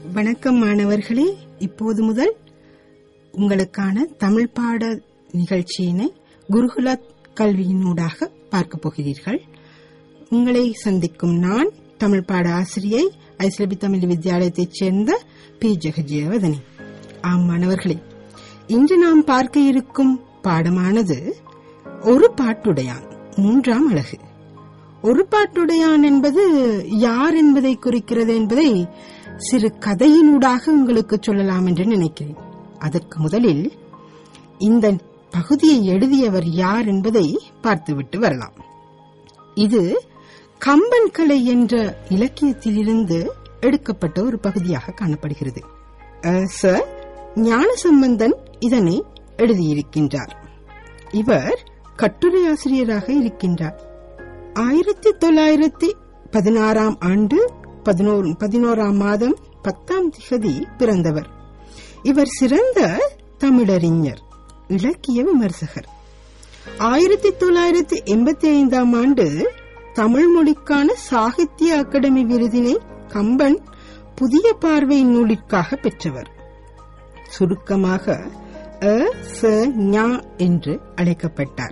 வணக்கம் மாணவர்களே இப்போது முதல் உங்களுக்கான தமிழ் பாட நிகழ்ச்சியினை குருகுல கல்வியினூடாக பார்க்க போகிறீர்கள் உங்களை சந்திக்கும் நான் தமிழ் பாட ஆசிரியை ஐஸ்லபி தமிழ் வித்யாலயத்தைச் சேர்ந்த பி ஜெகஜயவதனி ஆம் மாணவர்களே இன்று நாம் பார்க்க இருக்கும் பாடமானது ஒரு பாட்டுடையான் மூன்றாம் அழகு ஒரு பாட்டுடையான் என்பது யார் என்பதை குறிக்கிறது என்பதை சிறு கதையினூடாக உங்களுக்கு சொல்லலாம் என்று நினைக்கிறேன் அதற்கு முதலில் இந்த பகுதியை எழுதியவர் யார் என்பதை பார்த்துவிட்டு வரலாம் இது கம்பன் கலை என்ற இலக்கியத்திலிருந்து எடுக்கப்பட்ட ஒரு பகுதியாக காணப்படுகிறது அஹ், ச ஞானசம்பந்தன் இதனை எழுதியிருக்கின்றார் இவர் கட்டுரை ஆசிரியராக இருக்கின்றார் ஆயிரத்தி தொள்ளாயிரத்தி பதினாறாம் ஆண்டு பதினோரு பதினோராம் மாதம் பத்தாம் திகதி பிறந்தவர் இவர் சிறந்த தமிழறிஞர் இலக்கிய விமர்சகர் ஆயிரத்தி தொள்ளாயிரத்தி எண்பத்தி ஐந்தாம் ஆண்டு தமிழ் மொழிக்கான சாகித்ய அகாடமி விருதினை கம்பன் புதிய பார்வை நூலிற்காக பெற்றவர் சுருக்கமாக அ ச ஞா என்று அழைக்கப்பட்டார்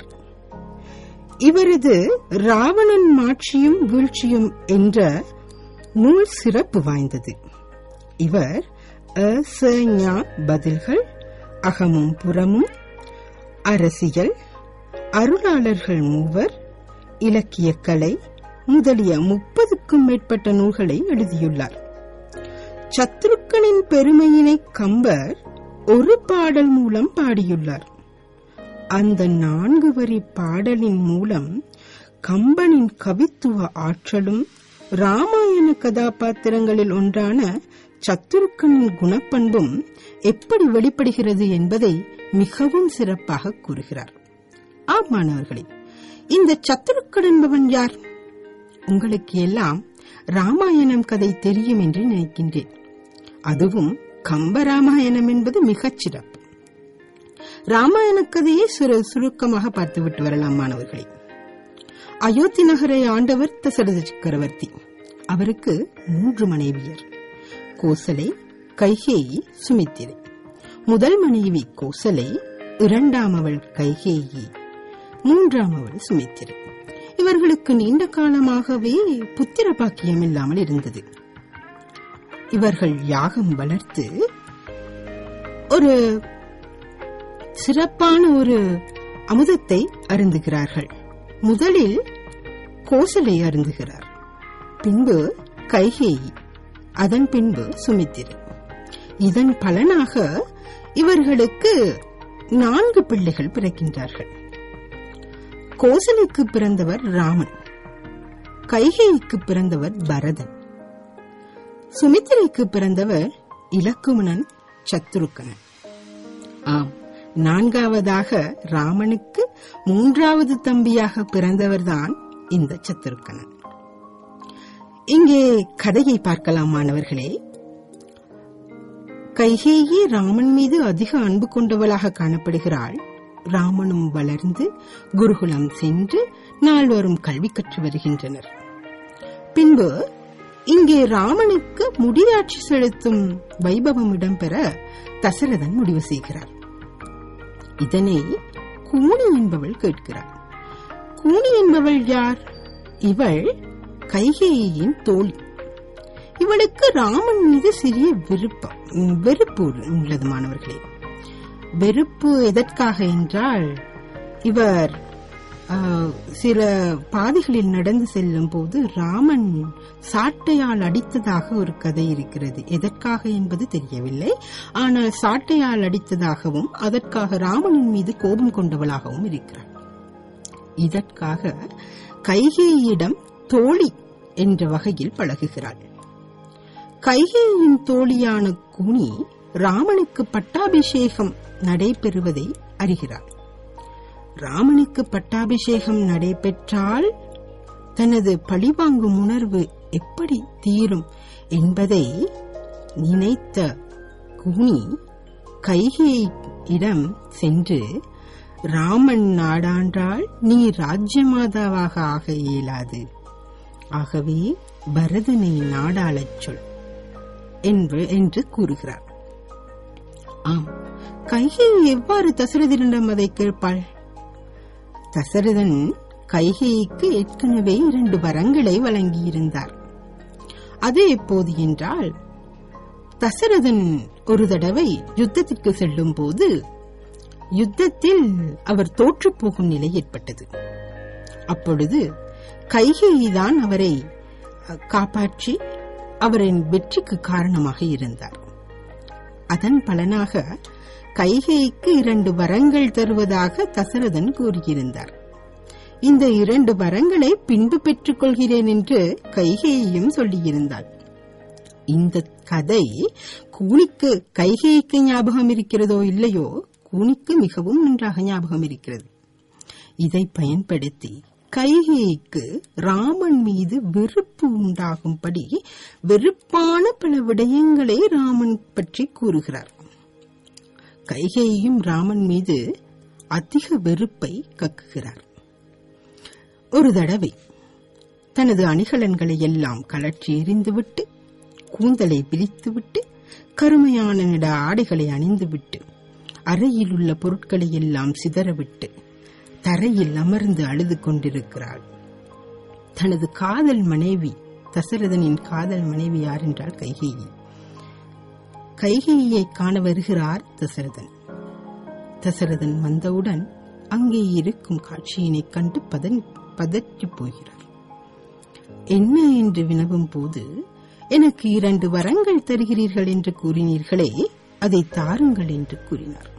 இவரது ராவணன் மாட்சியும் வீழ்ச்சியும் என்ற நூல் சிறப்பு வாய்ந்தது இவர் அ ச ஞா பதில்கள் அகமும் புறமும் அரசியல் அருளாளர்கள் மூவர் இலக்கியக் கலை முதலிய முப்பதுக்கும் மேற்பட்ட நூல்களை எழுதியுள்ளார் சத்ருக்கனின் பெருமையினை கம்பர் ஒரு பாடல் மூலம் பாடியுள்ளார் அந்த நான்கு வரி பாடலின் மூலம் கம்பனின் கவித்துவ ஆற்றலும் ராமாயண கதாபாத்திரங்களில் ஒன்றான சத்துருக்கனின் குணப்பண்பும் எப்படி வெளிப்படுகிறது என்பதை மிகவும் சிறப்பாக கூறுகிறார் ஆம் மாணவர்களே இந்த சத்துருக்கன் என்பவன் யார் உங்களுக்கு எல்லாம் ராமாயணம் கதை தெரியும் என்று நினைக்கின்றேன் அதுவும் கம்பராமாயணம் என்பது மிகச் சிறப்பு ராமாயண கதையை சுரு சுருக்கமாக பார்த்துவிட்டு வரலாம் மாணவர்களே அயோத்தி நகரை ஆண்டவர் தசரத சக்கரவர்த்தி அவருக்கு மூன்று மனைவியர் கோசலை கைகேயி சுமித்திரை முதல் மனைவி கோசலை இரண்டாம் அவள் கைகேயி மூன்றாம் அவள் சுமித்திரை இவர்களுக்கு நீண்ட காலமாகவே புத்திர பாக்கியம் இல்லாமல் இருந்தது இவர்கள் யாகம் வளர்த்து ஒரு சிறப்பான ஒரு அமுதத்தை அருந்துகிறார்கள் முதலில் கோசலை அருந்துகிறார் பின்பு கைகேயி அதன் பின்பு சுமித்திரை இதன் பலனாக இவர்களுக்கு நான்கு பிள்ளைகள் பிறக்கின்றார்கள் கோசலைக்கு பிறந்தவர் ராமன் கைகேயிக்கு பிறந்தவர் பரதன் சுமித்திரைக்கு பிறந்தவர் இலக்குமணன் சத்துருக்கனன் ஆம் நான்காவதாக ராமனுக்கு மூன்றாவது தம்பியாக பிறந்தவர்தான் இந்த சத்துருக்கனன் இங்கே கதையை பார்க்கலாம் மாணவர்களே கைகேயி ராமன் மீது அதிக அன்பு கொண்டவளாக காணப்படுகிறாள் ராமனும் வளர்ந்து குருகுலம் சென்று நால்வரும் கல்வி கற்று வருகின்றனர் பின்பு இங்கே ராமனுக்கு முடியாட்சி செலுத்தும் வைபவம் இடம்பெற தசரதன் முடிவு செய்கிறார் இதனை கூனி என்பவள் கேட்கிறார் கூனி என்பவள் யார் இவள் கைகேயின் தோழி இவளுக்கு ராமன் மீது சிறிய விருப்பம் உம், வெறுப்பு உள்ளது மாணவர்களே வெறுப்பு எதற்காக என்றால் இவர் ஆ, சில பாதைகளில் நடந்து செல்லும் போது ராமன் சாட்டையால் அடித்ததாக ஒரு கதை இருக்கிறது எதற்காக என்பது தெரியவில்லை ஆனால் சாட்டையால் அடித்ததாகவும் அதற்காக ராமனின் மீது கோபம் கொண்டவளாகவும் இருக்கிறார் இதற்காக கைகேயிடம் தோழி என்ற வகையில் பழகுகிறாள் கைகேயின் தோழியான கூனி ராமனுக்கு பட்டாபிஷேகம் நடைபெறுவதை அறிகிறார் ராமனுக்கு பட்டாபிஷேகம் நடைபெற்றால் தனது பழிவாங்கும் உணர்வு எப்படி தீரும் என்பதை நினைத்த கூனி கைகேயிடம் சென்று ராமன் நாடாண்டால் நீ ராஜ்யமாதாவாக ஆக இயலாது ஆகவே பரதனை நாடாளச் சொல் என்ப- என்று கூறுகிறார் ஆம் கைகை எவ்வாறு தசரதனிடம் அதை கேட்பாள் தசரதன் கைகேயிக்கு ஏற்கனவே இரண்டு வரங்களை வழங்கியிருந்தார் அது எப்போது என்றால் தசரதன் ஒரு தடவை யுத்தத்திற்கு செல்லும் போது யுத்தத்தில் அவர் தோற்றுப் போகும் நிலை ஏற்பட்டது அப்பொழுது கைகேயிதான் அவரை அஹ், காப்பாற்றி அவரின் வெற்றிக்கு காரணமாக இருந்தார் அதன் பலனாக கைகேயிக்கு இரண்டு வரங்கள் தருவதாக தசரதன் கூறியிருந்தார் இந்த இரண்டு வரங்களை பின்பு பெற்றுக் கொள்கிறேன் என்று கைகேயும் சொல்லியிருந்தாள் இந்த கதை கூனிக்கு கைகேயிக்கு ஞாபகம் இருக்கிறதோ இல்லையோ கூனிக்கு மிகவும் நன்றாக ஞாபகம் இருக்கிறது இதை பயன்படுத்தி கைகேயிக்கு ராமன் மீது வெறுப்பு உண்டாகும்படி வெறுப்பான பல விடயங்களை ராமன் பற்றி கூறுகிறார் கைகேயும் ராமன் மீது அதிக வெறுப்பை கக்குகிறார் ஒரு தடவை தனது அணிகலன்களை எல்லாம் கலற்றி எறிந்துவிட்டு கூந்தலை விரித்துவிட்டு கருமையான நிட ஆடைகளை அணிந்துவிட்டு அறையில் உள்ள பொருட்களை எல்லாம் சிதறவிட்டு தரையில் அமர்ந்து அழுது கொண்டிருக்கிறாள் தனது காதல் மனைவி தசரதனின் காதல் மனைவி யார் என்றால் கைகேயி கைகேயியை காண வருகிறார் தசரதன் தசரதன் வந்தவுடன் அங்கே இருக்கும் காட்சியினைக் கண்டு பதன் பதற்றிப் போகிறார் என்ன என்று வினவும் போது எனக்கு இரண்டு வரங்கள் தருகிறீர்கள் என்று கூறினீர்களே அதை தாருங்கள் என்று கூறினார்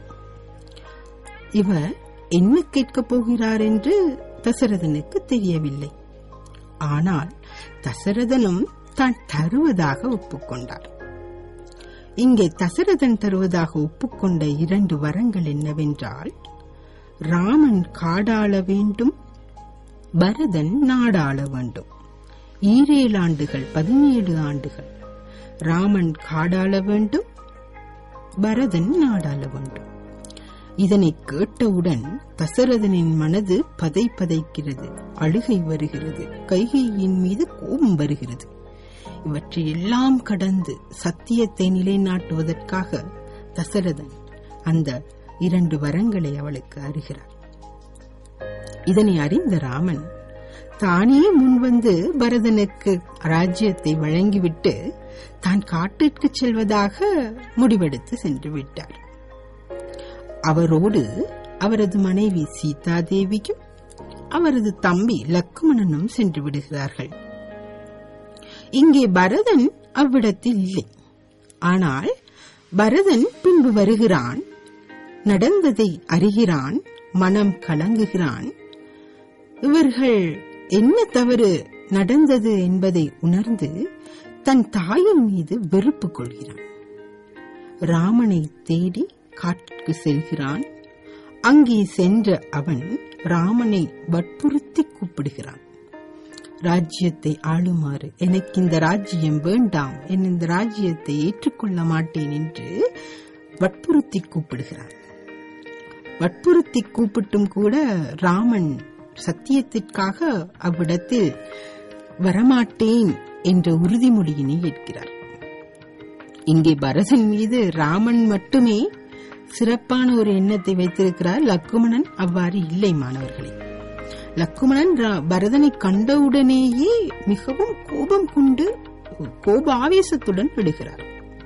இவர் என்ன கேட்கப் போகிறார் என்று தசரதனுக்கு தெரியவில்லை ஆனால் தசரதனும் தான் தருவதாக ஒப்புக்கொண்டார் இங்கே தசரதன் தருவதாக ஒப்புக்கொண்ட இரண்டு வரங்கள் என்னவென்றால் ராமன் காடாள வேண்டும் பரதன் நாடாள வேண்டும் ஈரேழு ஆண்டுகள் பதினேழு ஆண்டுகள் ராமன் காடாள வேண்டும் பரதன் நாடாள வேண்டும் இதனை கேட்டவுடன் தசரதனின் மனது பதை பதைக்கிறது அழுகை வருகிறது கைகையின் மீது கோபம் வருகிறது இவற்றை எல்லாம் கடந்து சத்தியத்தை நிலைநாட்டுவதற்காக தசரதன் அந்த இரண்டு வரங்களை அவளுக்கு அருகிறார் இதனை அறிந்த ராமன் தானே முன்வந்து பரதனுக்கு ராஜ்யத்தை வழங்கிவிட்டு தான் காட்டிற்கு செல்வதாக முடிவெடுத்து சென்று விட்டார் அவரோடு அவரது மனைவி சீதா தேவியும் அவரது தம்பி லக்குமணனும் சென்று விடுகிறார்கள் இங்கே பரதன் அவ்விடத்தில் இல்லை ஆனால் பரதன் பின்பு வருகிறான் நடந்ததை அறிகிறான் மனம் கலங்குகிறான் இவர்கள் என்ன தவறு நடந்தது என்பதை உணர்ந்து தன் தாயின் மீது வெறுப்பு கொள்கிறான் ராமனை தேடி காட்டிற்கு செல்கிறான் அங்கே சென்ற அவன் ராமனை வற்புறுத்தி கூப்பிடுகிறான் ராஜ்யத்தை ஆளுமாறு எனக்கு இந்த ராஜ்யம் வேண்டாம் என் இந்த ராஜ்யத்தை ஏற்றுக்கொள்ள மாட்டேன் என்று வற்புறுத்தி கூப்பிடுகிறான் வற்புறுத்தி கூப்பிட்டும் கூட ராமன் சத்தியத்திற்காக அவ்விடத்தில் வரமாட்டேன் என்ற உறுதிமொழியினை ஏற்கிறார் இங்கே பரதன் மீது ராமன் மட்டுமே சிறப்பான ஒரு எண்ணத்தை வைத்திருக்கிறார் லக்குமணன் அவ்வாறு இல்லை மாணவர்களே லக்குமணன் ரா- பரதனை கண்டவுடனேயே மிகவும் கோபம் கொண்டு கோப ஆவேசத்துடன் விடுகிறார்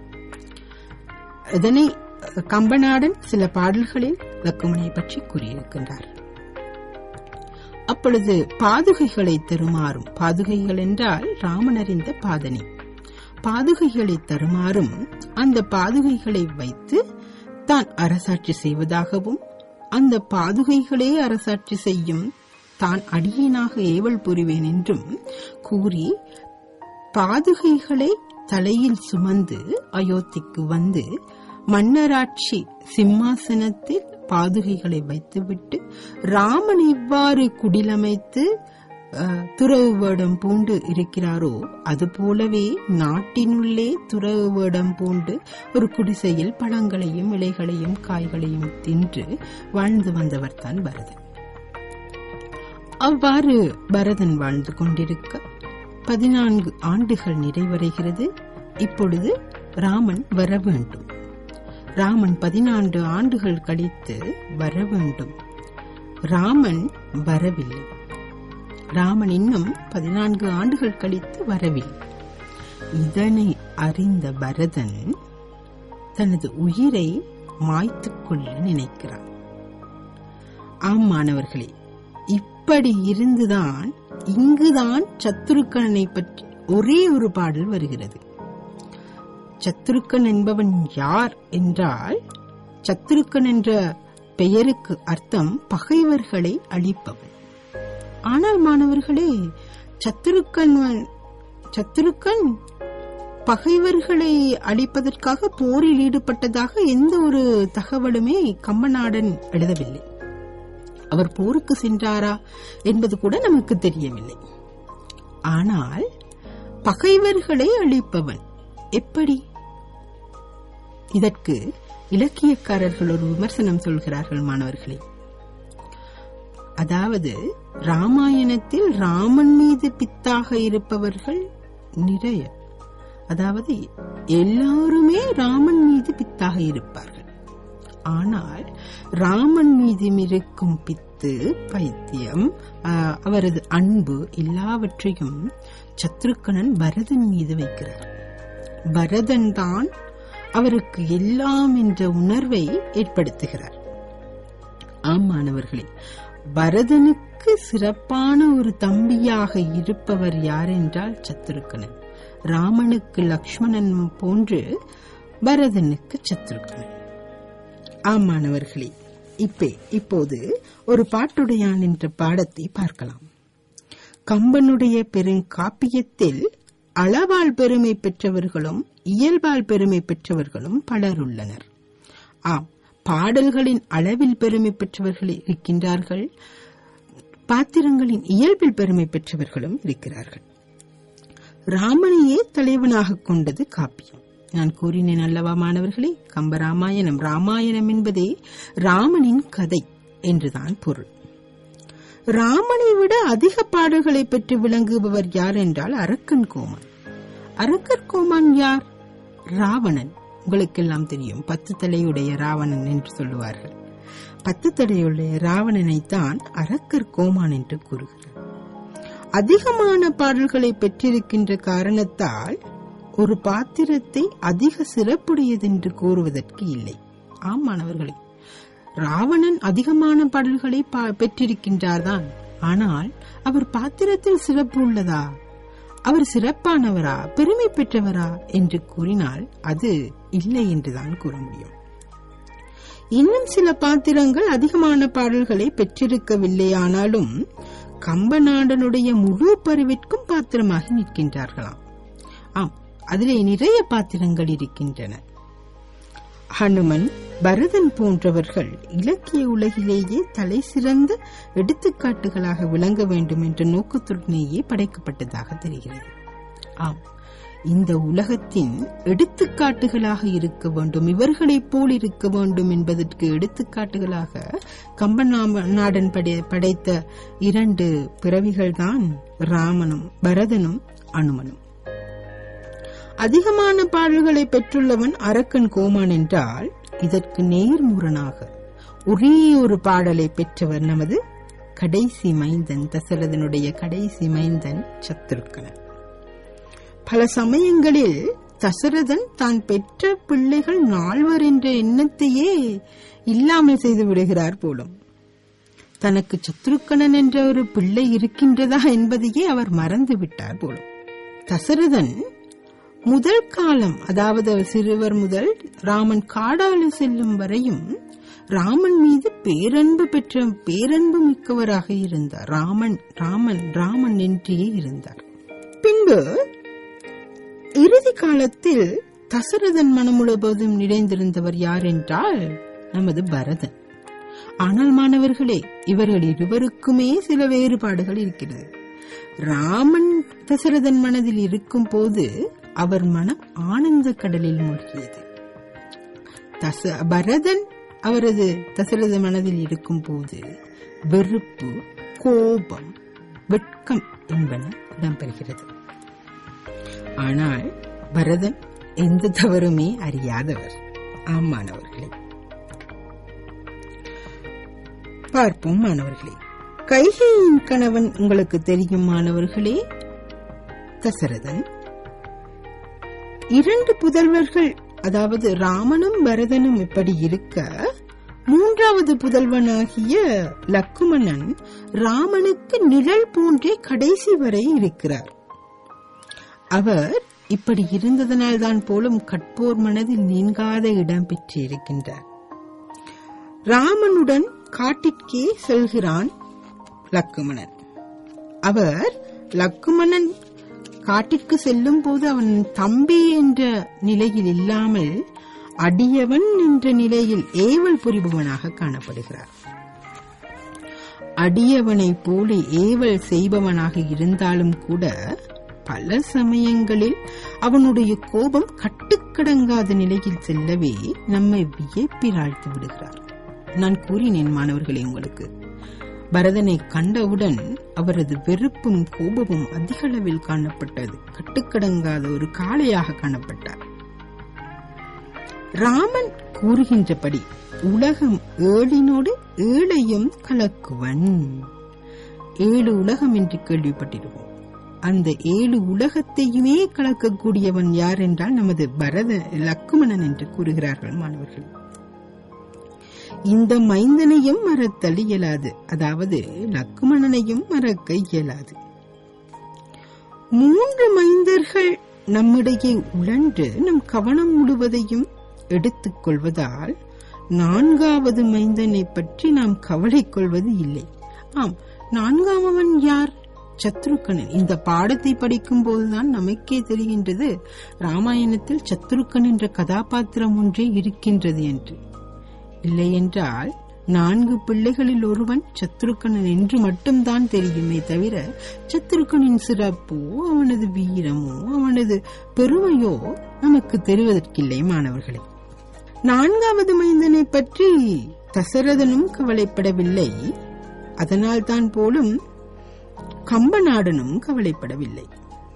இதனை அஹ், கம்பநாடன் சில பாடல்களில் லக்குமனை பற்றி கூறியிருக்கின்றார் அப்பொழுது பாதுகைகளை தருமாறும் பாதுகைகள் என்றால் ராமன் அறிந்த பாதனை பாதுகைகளை தருமாறும் அந்த பாதுகைகளை வைத்து தான் அரசாட்சி செய்வதாகவும் அந்த பாதுகைகளே அரசாட்சி செய்யும் தான் அடியேனாக ஏவல் புரிவேன் என்றும் கூறி பாதுகைகளை தலையில் சுமந்து அயோத்திக்கு வந்து மன்னராட்சி சிம்மாசனத்தில் பாதுகைகளை வைத்துவிட்டு ராமன் இவ்வாறு குடிலமைத்து அஹ், துறவு வேடம் பூண்டு இருக்கிறாரோ அதுபோலவே நாட்டினுள்ளே துறவு வேடம் பூண்டு ஒரு குடிசையில் பழங்களையும் இலைகளையும் காய்களையும் தின்று வாழ்ந்து வந்தவர் தான் பரதன் அவ்வாறு பரதன் வாழ்ந்து கொண்டிருக்க பதினான்கு ஆண்டுகள் நிறைவடைகிறது இப்பொழுது ராமன் வர வேண்டும் ராமன் பதினான்கு ஆண்டுகள் கழித்து வர வேண்டும் ராமன் வரவில்லை ராமன் இன்னும் பதினான்கு ஆண்டுகள் கழித்து வரவில்லை இதனை அறிந்த பரதன் தனது உயிரை மாய்த்துக் கொள்ள நினைக்கிறான் ஆம் மாணவர்களே இப்படி இருந்துதான் இங்குதான் சத்துருக்கனை பற்றி ஒரே ஒரு பாடல் வருகிறது சத்துருக்கன் என்பவன் யார் என்றால் சத்துருக்கன் என்ற பெயருக்கு அர்த்தம் பகைவர்களை அழிப்பவன் ஆனால் மாணவர்களே சத்துருக்கன் சத்துருக்கன் பகைவர்களை அழிப்பதற்காக போரில் ஈடுபட்டதாக எந்த ஒரு தகவலுமே கம்பநாடன் எழுதவில்லை அவர் போருக்கு சென்றாரா என்பது கூட நமக்கு தெரியவில்லை ஆனால் பகைவர்களை அழிப்பவன் எப்படி இதற்கு இலக்கியக்காரர்கள் ஒரு விமர்சனம் சொல்கிறார்கள் மாணவர்களே அதாவது ராமாயணத்தில் ராமன் மீது பித்தாக இருப்பவர்கள் நிறைய அதாவது எல்லாருமே ராமன் மீது பித்தாக இருப்பார்கள் ஆனால் ராமன் மீது இருக்கும் பித்து பைத்தியம் ஆஹ், அவரது அன்பு எல்லாவற்றையும் சத்ருக்கணன் பரதன் மீது வைக்கிறார் பரதன் தான் அவருக்கு எல்லாம் என்ற உணர்வை ஏற்படுத்துகிறார் ஆம் மாணவர்களே பரதனுக்கு சிறப்பான ஒரு தம்பியாக இருப்பவர் யார் என்றால் சத்ருக்கணன் ராமனுக்கு லக்ஷ்மணன் போன்று பரதனுக்கு சத்ருக்கணன் ஆம் மாணவர்களே இப்பே இப்போது ஒரு பாட்டுடையான் என்ற பாடத்தை பார்க்கலாம் கம்பனுடைய பெருங்காப்பியத்தில் அளவால் பெருமை பெற்றவர்களும் இயல்பால் பெருமை பெற்றவர்களும் பலர் உள்ளனர் ஆம் பாடல்களின் அளவில் பெருமை பெற்றவர்கள் இருக்கின்றார்கள் பாத்திரங்களின் இயல்பில் பெருமை பெற்றவர்களும் இருக்கிறார்கள் ராமனையே தலைவனாக கொண்டது காப்பியம் நான் கூறினேன் அல்லவா மாணவர்களே கம்பராமாயணம் ராமாயணம் என்பதே ராமனின் கதை என்றுதான் பொருள் ராமனை விட அதிக பாடல்களை பெற்று விளங்குபவர் யார் என்றால் அரக்கன் கோமான் அரக்கர் கோமான் யார் ராவணன் உங்களுக்கெல்லாம் தெரியும் பத்து தலையுடைய ராவணன் என்று சொல்லுவார்கள் பத்து தலையுடைய ராவணனைத்தான் அரக்கர் கோமான் என்று கூறுகிறார் அதிகமான பாடல்களை பெற்றிருக்கின்ற காரணத்தால் ஒரு பாத்திரத்தை அதிக சிறப்புடையதென்று கூறுவதற்கு இல்லை ஆம் மாணவர்களே ராவணன் அதிகமான பாடல்களை பா- பெற்றிருக்கின்றார்தான் ஆனால் அவர் பாத்திரத்தில் சிறப்பு உள்ளதா அவர் சிறப்பானவரா பெருமை பெற்றவரா என்று கூறினால் அது இல்லை என்றுதான் கூற முடியும் இன்னும் சில பாத்திரங்கள் அதிகமான பாடல்களை பெற்றிருக்கவில்லையானாலும் கம்பநாடனுடைய முழு பருவிற்கும் பாத்திரமாகி நிற்கின்றார்களாம் ஆம் அதிலே நிறைய பாத்திரங்கள் இருக்கின்றன ஹனுமன் பரதன் போன்றவர்கள் இலக்கிய உலகிலேயே தலை சிறந்த எடுத்துக்காட்டுகளாக விளங்க வேண்டும் என்ற நோக்கத்துடனேயே படைக்கப்பட்டதாக தெரிகிறது ஆம் இந்த உலகத்தின் எடுத்துக்காட்டுகளாக இருக்க வேண்டும் இவர்களைப் போல் இருக்க வேண்டும் என்பதற்கு எடுத்துக்காட்டுகளாக கம்பநாம நாடன் படை- படைத்த இரண்டு பிறவிகள்தான் ராமனும் பரதனும் அனுமனும் அதிகமான பாடல்களை பெற்றுள்ளவன் அரக்கன் கோமான் என்றால் இதற்கு நேர்முரணாக ஒரே ஒரு பாடலை பெற்றவர் நமது கடைசி மைந்தன் தசரதனுடைய கடைசி மைந்தன் சத்துருக்கனன் பல சமயங்களில் தசரதன் தான் பெற்ற பிள்ளைகள் நால்வர் என்ற எண்ணத்தையே இல்லாமல் செய்து விடுகிறார் போலும் தனக்கு சத்ருக்கணன் என்ற ஒரு பிள்ளை இருக்கின்றதா என்பதையே அவர் மறந்து விட்டார் போலும் தசரதன் முதல் காலம் அதாவது அவர் சிறுவர் முதல் ராமன் காடாலு செல்லும் வரையும் ராமன் மீது பேரன்பு பெற்ற பேரன்பு மிக்கவராக இருந்தார் ராமன் ராமன் ராமன் என்றே இருந்தார் பின்பு இறுதி காலத்தில் தசரதன் மனம் முழுவதும் நிறைந்திருந்தவர் யார் என்றால் நமது பரதன் ஆனால் மாணவர்களே இவர்கள் இருவருக்குமே சில வேறுபாடுகள் இருக்கிறது ராமன் தசரதன் மனதில் இருக்கும் போது அவர் மனம் ஆனந்த கடலில் மூழ்கியது தச பரதன் அவரது தசரத மனதில் இருக்கும் போது வெறுப்பு கோபம் வெட்கம் என்பன இடம்பெறுகிறது ஆனால் பரதன் எந்த தவறுமே அறியாதவர் ஆமானவர்களே பார்ப்போம் மாணவர்களே கைகையின் கணவன் உங்களுக்கு தெரியும் மாணவர்களே தசரதன் இரண்டு புதல்வர்கள் அதாவது ராமனும் பரதனும் இப்படி இருக்க மூன்றாவது புதல்வனாகிய லக்குமணன் ராமனுக்கு நிழல் போன்றே கடைசி வரை இருக்கிறார் அவர் இப்படி இருந்ததனால் தான் போலும் கட்போர் மனதில் நீங்காத இடம் பெற்றிருக்கின்றார் ராமனுடன் காட்டிற்கே செல்கிறான் லக்குமணன் அவர் லக்குமணன் காட்டிற்கு செல்லும் போது அவன் தம்பி என்ற நிலையில் இல்லாமல் அடியவன் என்ற நிலையில் ஏவல் புரிபவனாக காணப்படுகிறார் அடியவனை போல ஏவல் செய்பவனாக இருந்தாலும் கூட பல சமயங்களில் அவனுடைய கோபம் கட்டுக்கடங்காத நிலையில் செல்லவே நம்மை வியப்பில் ஆழ்த்தி விடுகிறார் நான் கூறினேன் மாணவர்களே உங்களுக்கு பரதனை கண்டவுடன் அவரது வெறுப்பும் கோபமும் அதிக அளவில் காணப்பட்டது கட்டுக்கடங்காத ஒரு காளையாக காணப்பட்டார் ராமன் கூறுகின்றபடி உலகம் ஏழினோடு ஏழையும் கலக்குவன் ஏழு உலகம் என்று கேள்விப்பட்டிருப்போம் அந்த ஏழு உலகத்தையுமே கலக்கக்கூடியவன் யார் என்றால் நமது பரத லக்குமணன் என்று கூறுகிறார்கள் மாணவர்கள் இந்த மைந்தனையும் மறத்தல் இயலாது அதாவது லக்குமணனையும் மறக்க இயலாது மூன்று மைந்தர்கள் நம்மிடையே உழன்று நம் கவனம் முழுவதையும் எடுத்துக் கொள்வதால் நான்காவது மைந்தனை பற்றி நாம் கவலை கொள்வது இல்லை ஆம் நான்காமவன் யார் சத்ருக்கனன் இந்த பாடத்தை படிக்கும் போதுதான் நமக்கே தெரிகின்றது ராமாயணத்தில் சத்ருக்கன் என்ற கதாபாத்திரம் ஒன்றே இருக்கின்றது என்று இல்லை என்றால் நான்கு பிள்ளைகளில் ஒருவன் சத்ருக்கனன் என்று மட்டும்தான் தெரியுமே தவிர சத்ருக்கனின் சிறப்போ அவனது வீரமோ அவனது பெருமையோ நமக்கு தெரிவதற்கில்லை மாணவர்களே நான்காவது மைந்தனை பற்றி தசரதனும் கவலைப்படவில்லை அதனால்தான் போலும் கம்பநாடனும் கவலைப்படவில்லை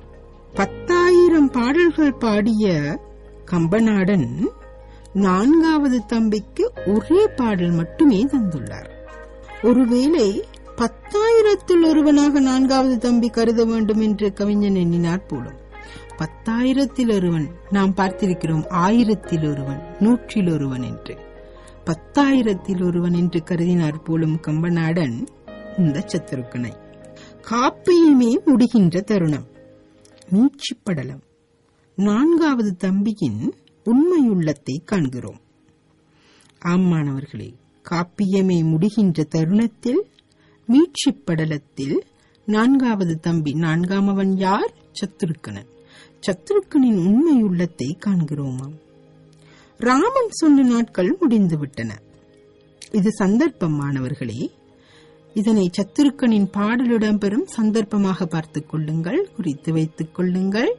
பத்தாயிரம் பாடல்கள் பாடிய கம்பநாடன் நான்காவது தம்பிக்கு ஒரே பாடல் மட்டுமே தந்துள்ளார் ஒருவேளை பத்தாயிரத்தில் ஒருவனாக நான்காவது தம்பி கருத வேண்டும் என்று கவிஞன் எண்ணினார் போலும் பத்தாயிரத்தில் ஒருவன் நாம் பார்த்திருக்கிறோம் ஆயிரத்தில் ஒருவன் நூற்றில் ஒருவன் என்று பத்தாயிரத்தில் ஒருவன் என்று கருதினார் போலும் கம்பநாடன் இந்த சத்துருக்கனை காப்பியமே முடிகின்ற தருணம் மீட்சிப்படலம் நான்காவது தம்பியின் உண்மையுள்ளத்தை காண்கிறோம் ஆம்மானவர்களே காப்பியமே முடிகின்ற தருணத்தில் மீட்சிப்படலத்தில் நான்காவது தம்பி நான்காமவன் யார் சத்துருக்கனன் சத்துருக்கனின் உண்மையுள்ளத்தை காண்கிறோமாம் ராமன் சொன்ன நாட்கள் முடிந்துவிட்டன இது சந்தர்ப்பம் மாணவர்களே இதனை சத்துருக்கனின் பாடலுடன் பெறும் சந்தர்ப்பமாக பார்த்துக் கொள்ளுங்கள் குறித்து வைத்துக் கொள்ளுங்கள்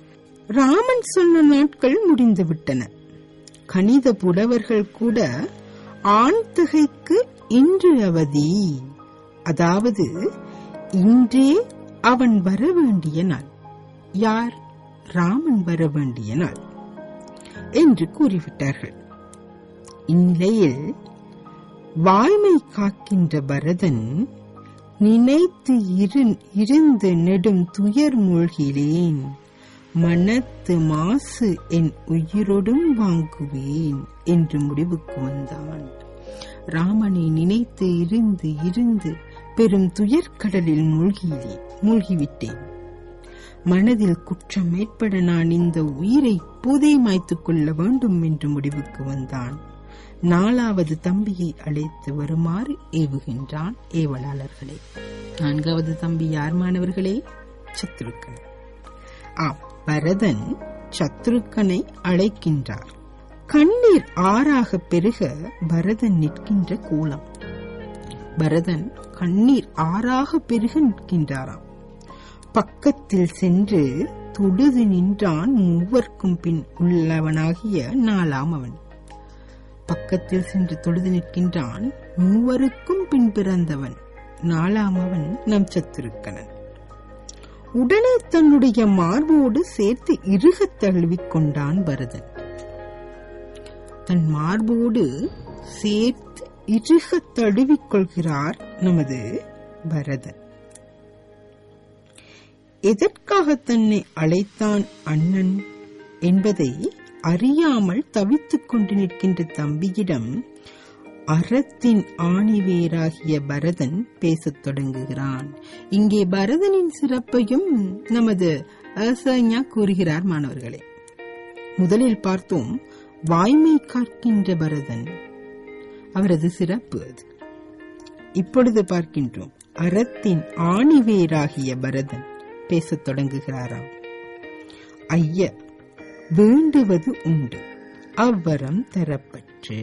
ராமன் சொன்ன நாட்கள் முடிந்துவிட்டன கணித புலவர்கள் கூட ஆண் திகைக்கு இன்று அவதி அதாவது இன்றே அவன் வர வேண்டிய நாள் யார் ராமன் வர வேண்டிய நாள் என்று கூறிவிட்டார்கள் இந்நிலையில் வாய்மை காக்கின்ற பரதன் நினைத்து இரு- இருந்து நெடும் துயர் மூழ்கிலேன் மனத்து மாசு என் உயிரோடும் வாங்குவேன் என்று முடிவுக்கு வந்தான் ராமனை நினைத்து இருந்து இருந்து பெரும் துயர்கடலில் மூழ்கியே மூழ்கிவிட்டேன் மனதில் குற்றம் ஏற்பட நான் இந்த உயிரை இப்போதே மாய்த்துக் கொள்ள வேண்டும் என்று முடிவுக்கு வந்தான் நாலாவது தம்பியை அழைத்து வருமாறு ஏவுகின்றான் ஏவலாளர்களே நான்காவது தம்பி யார் மாணவர்களே சத்ருக்கன் ஆம் பரதன் சத்ருக்கனை அழைக்கின்றார் கண்ணீர் ஆறாக பெருக பரதன் நிற்கின்ற கோலம் பரதன் கண்ணீர் ஆறாக பெருக நிற்கின்றாராம் பக்கத்தில் சென்று தொழுது நின்றான் மூவர்க்கும் பின் உள்ளவனாகிய நாலாம் அவன் பக்கத்தில் சென்று தொழுது நிற்கின்றான் மூவருக்கும் பின் பிறந்தவன் நாலாம் அவன் நம் சத்துருக்கனன் உடனே தன்னுடைய மார்போடு சேர்த்து இறுகத் தழுவிக் கொண்டான் பரதன் தன் மார்போடு சேர்த்து இறுகத் தழுவிக் கொள்கிறார் நமது பரதன் எதற்காக தன்னை அழைத்தான் அண்ணன் என்பதை அறியாமல் தவித்துக் கொண்டு நிற்கின்ற தம்பியிடம் அறத்தின் ஆணிவேராகிய பரதன் பேசத் தொடங்குகிறான் இங்கே பரதனின் சிறப்பையும் நமது அசஞா கூறுகிறார் மாணவர்களே முதலில் பார்த்தோம் வாய்மை காக்கின்ற பரதன் அவரது சிறப்பு அது இப்பொழுது பார்க்கின்றோம் அறத்தின் ஆணிவேராகிய பரதன் பேசத் தொடங்குகிறாராம் ஐய வேண்டுவது உண்டு அவ்வரம் தரப்பற்று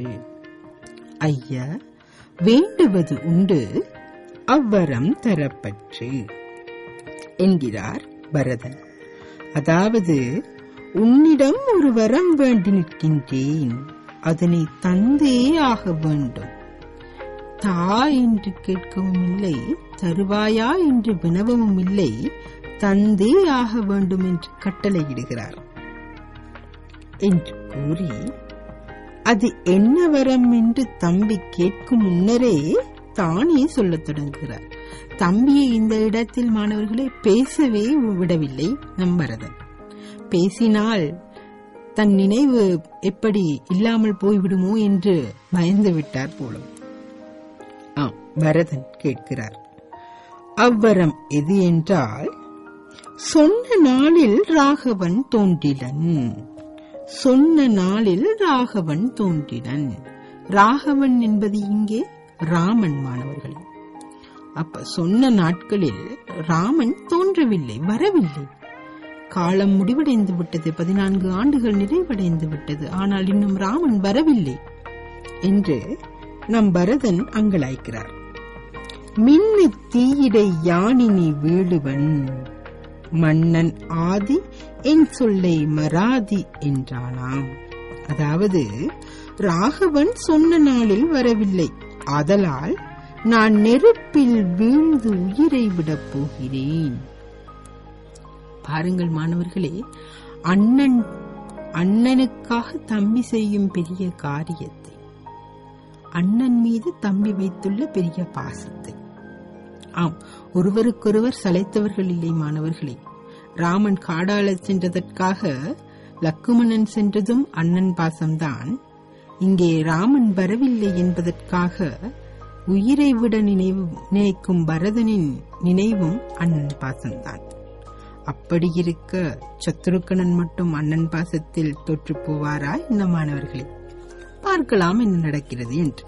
ஐய வேண்டுவது உண்டு அவ்வரம் தரப்பற்று என்கிறார் பரதன் அதாவது உன்னிடம் ஒரு வரம் வேண்டி நிற்கின்றேன் அதனை தந்தே ஆக வேண்டும் தா என்று கேட்கவும் இல்லை தருவாயா என்று வினவவும் இல்லை தந்தே ஆக வேண்டும் என்று கட்டளையிடுகிறார் என்று கூறி அது என்ன வரம் என்று தம்பி கேட்கும் முன்னரே தானே சொல்லத் தொடங்குகிறார் தம்பியை இந்த இடத்தில் மாணவர்களை பேசவே விடவில்லை நம் பரதன் பேசினால் தன் நினைவு எப்படி இல்லாமல் போய்விடுமோ என்று பயந்து விட்டார் போலும் ஆம் பரதன் கேட்கிறார் அவ்வரம் எது என்றால் சொன்ன நாளில் ராகவன் தோன்றிலன் சொன்ன நாளில் ராகவன் தோன்றினன் ராகவன் என்பது இங்கே ராமன் மாணவர்கள் அப்ப சொன்ன நாட்களில் ராமன் தோன்றவில்லை வரவில்லை காலம் முடிவடைந்து விட்டது பதினான்கு ஆண்டுகள் நிறைவடைந்து விட்டது ஆனால் இன்னும் ராமன் வரவில்லை என்று நம் பரதன் அங்கலாய்க்கிறார் மின்னு தீயிடை யானினி வீழுவன் மன்னன் ஆதி என் சொல்லை மராதி என்றானாம் அதாவது ராகவன் சொன்ன நாளில் வரவில்லை ஆதலால் நான் நெருப்பில் வீழ்ந்து உயிரை விடப் போகிறேன் பாருங்கள் மாணவர்களே அண்ணன் அண்ணனுக்காக தம்பி செய்யும் பெரிய காரியத்தை அண்ணன் மீது தம்பி வைத்துள்ள பெரிய பாசத்தை ஆம் ஒருவருக்கொருவர் சளைத்தவர்கள் இல்லை மாணவர்களே ராமன் காடாள சென்றதற்காக லக்குமணன் சென்றதும் அண்ணன் பாசம்தான் இங்கே ராமன் வரவில்லை என்பதற்காக உயிரை விட நினைவு நினைக்கும் பரதனின் நினைவும் அண்ணன் பாசம்தான் அப்படி இருக்க சத்ருக்கணன் மட்டும் அண்ணன் பாசத்தில் தொற்று போவாரா என்ன மாணவர்களே பார்க்கலாம் என்ன நடக்கிறது என்று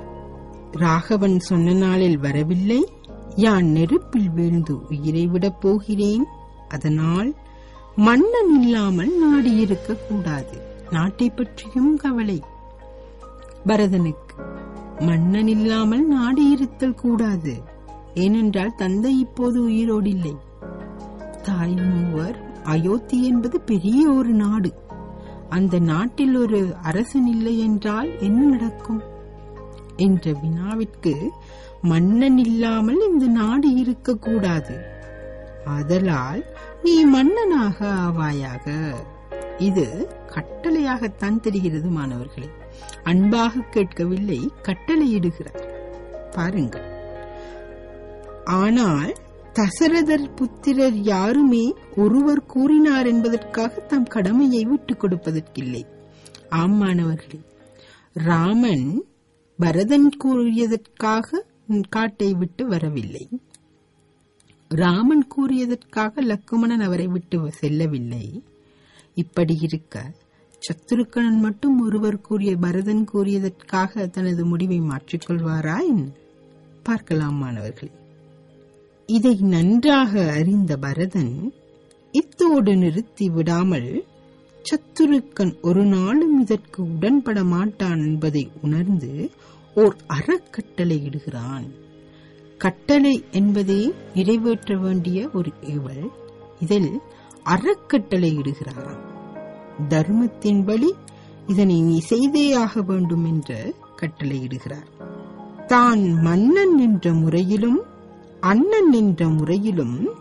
ராகவன் சொன்ன நாளில் வரவில்லை யான் நெருப்பில் வீழ்ந்து உயிரை விடப் போகிறேன் அதனால் மன்னன் இல்லாமல் நாடு இருக்க கூடாது நாட்டை பற்றியும் கவலை பரதனுக்கு மன்னன் இல்லாமல் நாடு இருத்தல் கூடாது ஏனென்றால் தந்தை இப்போது உயிரோடு இல்லை தாய் மூவர் அயோத்தி என்பது பெரிய ஒரு நாடு அந்த நாட்டில் ஒரு அரசன் இல்லை என்றால் என்ன நடக்கும் என்ற வினாவிற்கு மன்னன் இல்லாமல் இந்த நாடு இருக்கக்கூடாது ஆதலால் நீ மன்னனாக ஆவாயாக இது கட்டளையாகத்தான் தெரிகிறது மாணவர்களே அன்பாக கேட்கவில்லை கட்டளையிடுகிறார் பாருங்கள் ஆனால் தசரதர் புத்திரர் யாருமே ஒருவர் கூறினார் என்பதற்காக தம் கடமையை விட்டுக் கொடுப்பதற்கில்லை ஆம் மாணவர்களே ராமன் பரதன் கூறியதற்காக காட்டை விட்டு வரவில்லை ராமன் கூறியதற்காக லக்குமணன் அவரை விட்டு செல்லவில்லை இப்படி இருக்க சத்துருக்கணன் மட்டும் ஒருவர் கூறிய பரதன் கூறியதற்காக தனது முடிவை மாற்றிக்கொள்வாரா என்ன பார்க்கலாம் மாணவர்களே இதை நன்றாக அறிந்த பரதன் இத்தோடு நிறுத்தி விடாமல் சத்துருக்கன் ஒரு நாளும் இதற்கு உடன்பட மாட்டான் என்பதை உணர்ந்து ஓர் அறக்கட்டளையிடுகிறான் கட்டளை என்பதே நிறைவேற்ற வேண்டிய ஒரு ஏவல் இதில் அறக்கட்டளையிடுகிறாராம் தர்மத்தின் வழி இதனை நீ செய்தே ஆக வேண்டும் என்ற கட்டளையிடுகிறார் தான் மன்னன் என்ற முறையிலும் அண்ணன் என்ற முறையிலும்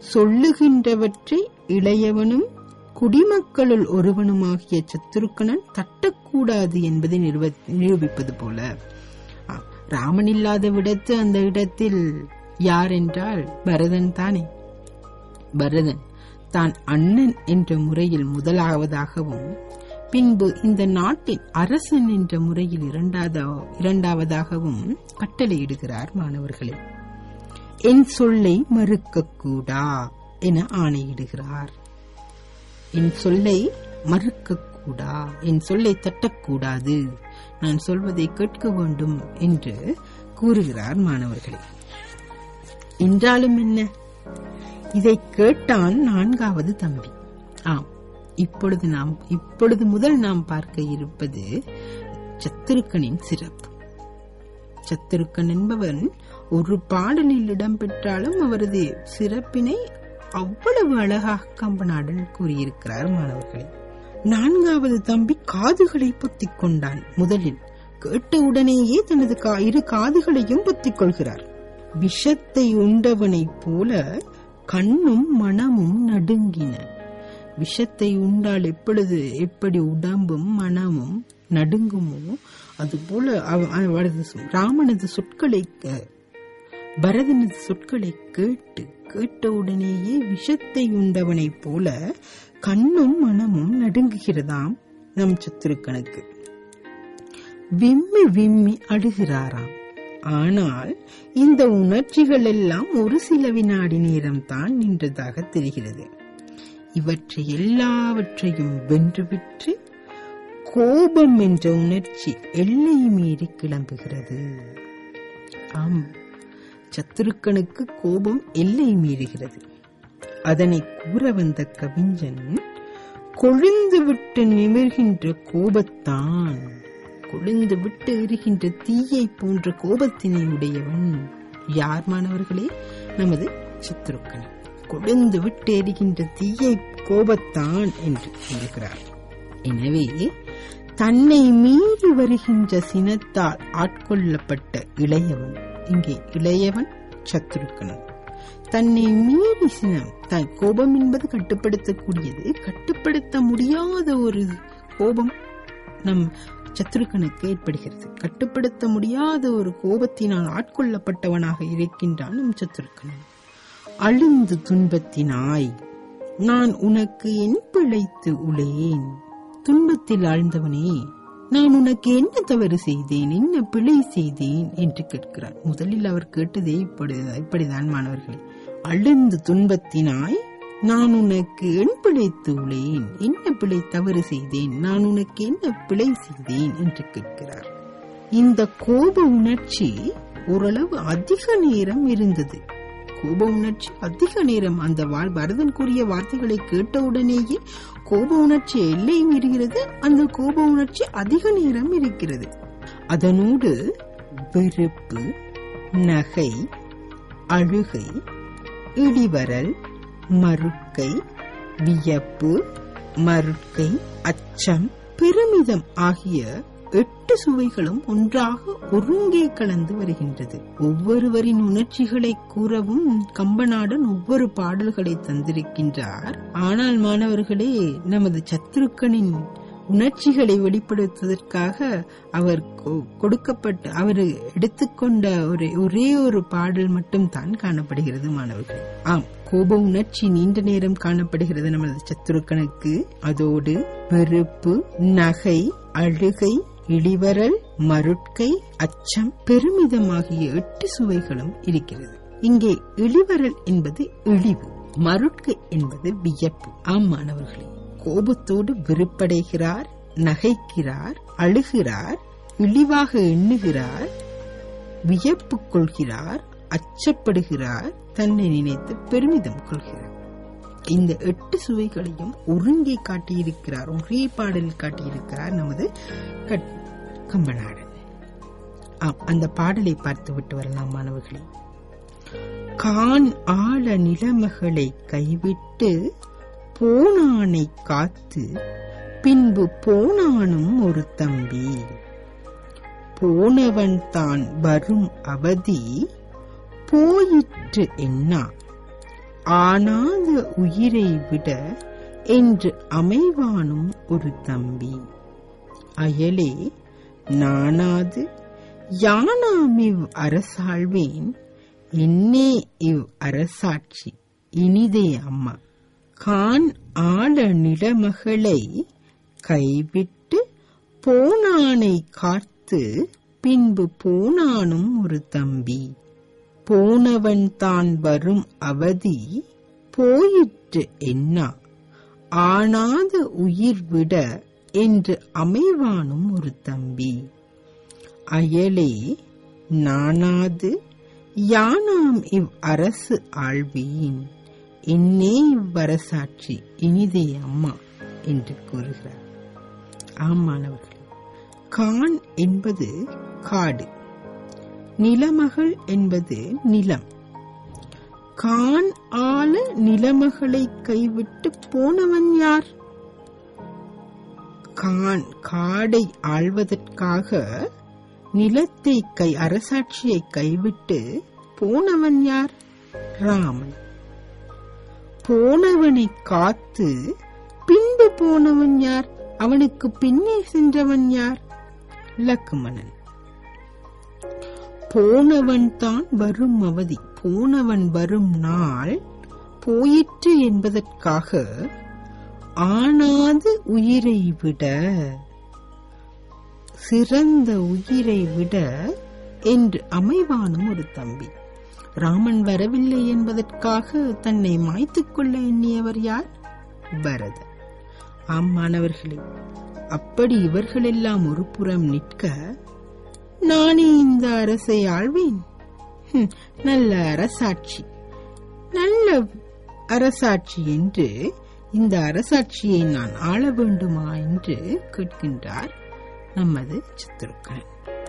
சொல்லுகின்றவற்றை இளையவனும் குடிமக்களுள் ஒருவனுமாகிய சத்துருக்கணன் தட்டக்கூடாது என்பதை நிறுவ- நிரூபிப்பது போல ஆ, ராமன் இல்லாத விடத்து அந்த இடத்தில் யார் என்றால் பரதன் தானே பரதன் தான் அண்ணன் என்ற முறையில் முதலாவதாகவும் பின்பு இந்த நாட்டின் அரசன் என்ற முறையில் இரண்டாவதா இரண்டாவதாகவும் கட்டளையிடுகிறார் மாணவர்களே என் சொல்லை மறுக்கக்கூடா என ஆணையிடுகிறார் என் சொல்லை மறுக்கக்கூடா என் சொல்லை தட்டக்கூடாது நான் சொல்வதை கேட்க வேண்டும் என்று கூறுகிறார் மாணவர்களே என்றாலும் என்ன இதை கேட்டான் நான்காவது தம்பி ஆம் இப்பொழுது நாம் இப்பொழுது முதல் நாம் பார்க்க இருப்பது சத்துருக்கனின் சிறப்பு சத்துருக்கன் என்பவன் ஒரு பாடலில் இடம்பெற்றாலும் அவரது சிறப்பினை அவ்வளவு அழகாக கம்பநாடன் கூறியிருக்கிறார் மாணவர்களே நான்காவது தம்பி காதுகளை பொத்திக் கொண்டான் முதலில் கேட்டவுடனேயே தனது கா- இரு காதுகளையும் பொத்திக் கொள்கிறார் விஷத்தை உண்டவனைப் போல கண்ணும் மனமும் நடுங்கின விஷத்தை உண்டால் எப்பொழுது எப்படி உடம்பும் மனமும் நடுங்குமோ அதுபோல அவ- அவரது சொ- ராமனது சொற்களை க- பரதனது சொற்களை கேட்டு கேட்டவுடனேயே விஷத்தை உண்டவனைப் போல கண்ணும் மனமும் நடுங்குகிறதாம் நம் சத்துருக்கனுக்கு விம்மி விம்மி அழுகிறாராம் ஆனால் இந்த உணர்ச்சிகள் எல்லாம் ஒரு சில வினாடி நேரம்தான் நின்றதாக தெரிகிறது இவற்றை எல்லாவற்றையும் வென்றுவிட்டு கோபம் என்ற உணர்ச்சி எல்லை மீறி கிளம்புகிறது ஆம் சத்துருக்கனுக்கு கோபம் எல்லை மீறுகிறது அதனை கூற வந்த கவிஞன் கொழுந்து விட்டு நிமிர்கின்ற கோபத்தான் கொழுந்து விட்டு எரிகின்ற தீயை போன்ற கோபத்தினை உடையவன் யார் மாணவர்களே நமது சத்துருக்கன் கொழுந்து விட்டு எரிகின்ற தீயை கோபத்தான் என்று கூறுகிறார் எனவே தன்னை மீறி வருகின்ற சினத்தால் ஆட்கொள்ளப்பட்ட இளையவன் இங்கே இளையவன் சத்துருக்கனன் தன்னை மீறி சினம் தன் கோபம் என்பது கட்டுப்படுத்தக்கூடியது கட்டுப்படுத்த முடியாத ஒரு கோபம் நம் சத்துருக்கனுக்கு ஏற்படுகிறது கட்டுப்படுத்த முடியாத ஒரு கோபத்தினால் ஆட்கொள்ளப்பட்டவனாக இருக்கின்றான் நம் சத்துருக்கனன் அழிந்து துன்பத்தினாய் நான் உனக்கு என் பிழைத்து உளேன் துன்பத்தில் ஆழ்ந்தவனே நான் உனக்கு என்ன தவறு செய்தேன் என்ன பிழை செய்தேன் என்று கேட்கிறார் முதலில் அவர் கேட்டதே இப்படி இப்படிதான் மாணவர்களே அழுந்து துன்பத்தினாய் நான் உனக்கு என் பிழைத்து உளேன் என்ன பிழை தவறு செய்தேன் நான் உனக்கு என்ன பிழை செய்தேன் என்று கேட்கிறார் இந்த கோப உணர்ச்சி ஓரளவு அதிக நேரம் இருந்தது கோப உணர்ச்சி அதிக நேரம் அந்த வாழ் பரதன் கூறிய வார்த்தைகளை கேட்டவுடனேயே கோப உணர்ச்சி எல்லை மீறுகிறது அந்த கோப உணர்ச்சி அதிக நேரம் இருக்கிறது அதனோடு வெறுப்பு நகை அழுகை இடிவரல் மறுக்கை வியப்பு மறுக்கை அச்சம் பெருமிதம் ஆகிய எட்டு சுவைகளும் ஒன்றாக ஒருங்கே கலந்து வருகின்றது ஒவ்வொருவரின் உணர்ச்சிகளை கூறவும் கம்பநாடன் ஒவ்வொரு பாடல்களை தந்திருக்கின்றார் ஆனால் மாணவர்களே நமது சத்துருக்கனின் உணர்ச்சிகளை வெளிப்படுத்துவதற்காக அவர் கொ- கொடுக்கப்பட்ட அவர் எடுத்துக்கொண்ட ஒரு ஒரே ஒரு பாடல் மட்டும் தான் காணப்படுகிறது மாணவர்கள் ஆம் கோப உணர்ச்சி நீண்ட நேரம் காணப்படுகிறது நமது சத்துருக்கனுக்கு அதோடு வெறுப்பு நகை அழுகை இடிவரல் மருட்கை அச்சம் பெருமிதம் ஆகிய எட்டு சுவைகளும் இருக்கிறது இங்கே இழிவரல் என்பது இழிவு மருட்கை என்பது வியப்பு ஆம் மாணவர்களே கோபத்தோடு வெறுப்படைகிறார் நகைக்கிறார் அழுகிறார் இழிவாக எண்ணுகிறார் வியப்பு கொள்கிறார் அச்சப்படுகிறார் தன்னை நினைத்து பெருமிதம் கொள்கிறார் இந்த எட்டு சுவைகளையும் ஒருங்கே காட்டியிருக்கிறார் ஒரே பாடலில் காட்டியிருக்கிறார் நமது கட்- கம்பநாடன் ஆம் அந்த பாடலை பார்த்து விட்டு வரலாம் மாணவர்களே கான் ஆழ நிலைமைகளை கைவிட்டு போனானை காத்து பின்பு போனானும் ஒரு தம்பி போனவன் தான் வரும் அவதி போயிற்று என்னா ஆனாத உயிரை விட என்று அமைவானும் ஒரு தம்பி அயலே நானாது யானாம் இவ் அரசாழ்வேன் என்னே இவ் அரசாட்சி இனிதே அம்மா கான் ஆட நிலமகளை கைவிட்டு போனானை காத்து பின்பு போனானும் ஒரு தம்பி போனவன் தான் வரும் அவதி போயிற்று என்னா ஆனாத உயிர் விட என்று அமைவானும் ஒரு தம்பி அயலே நானாது யானாம் இவ் அரசு ஆழ்வேன் என்னே இவ்வரசாட்சி இனிதே அம்மா என்று கூறுகிறார் ஆமானவர்களே கான் என்பது காடு நிலமகள் என்பது நிலம் கான் ஆள நிலமகளை கைவிட்டு போனவன் யார் கான் காடை ஆள்வதற்காக நிலத்தை கை அரசாட்சியை கைவிட்டு போனவன் யார் ராமன் போனவனை காத்து பின்பு போனவன் யார் அவனுக்கு பின்னே சென்றவன் யார் லக்குமணன் போனவன் தான் வரும் அவதி போனவன் வரும் நாள் போயிற்று என்பதற்காக ஆனாது உயிரை விட சிறந்த உயிரை விட என்று அமைவானும் ஒரு தம்பி ராமன் வரவில்லை என்பதற்காக தன்னை மாய்த்துக் கொள்ள எண்ணியவர் யார் பரதன் ஆம் மாணவர்களே அப்படி இவர்களெல்லாம் ஒரு புறம் நிற்க நானே இந்த அரசை ஆழ்வேன் ஹம், நல்ல அரசாட்சி நல்ல அரசாட்சி என்று இந்த அரசாட்சியை நான் ஆள வேண்டுமா என்று கேட்கின்றார் நமது சித்திருக்கன்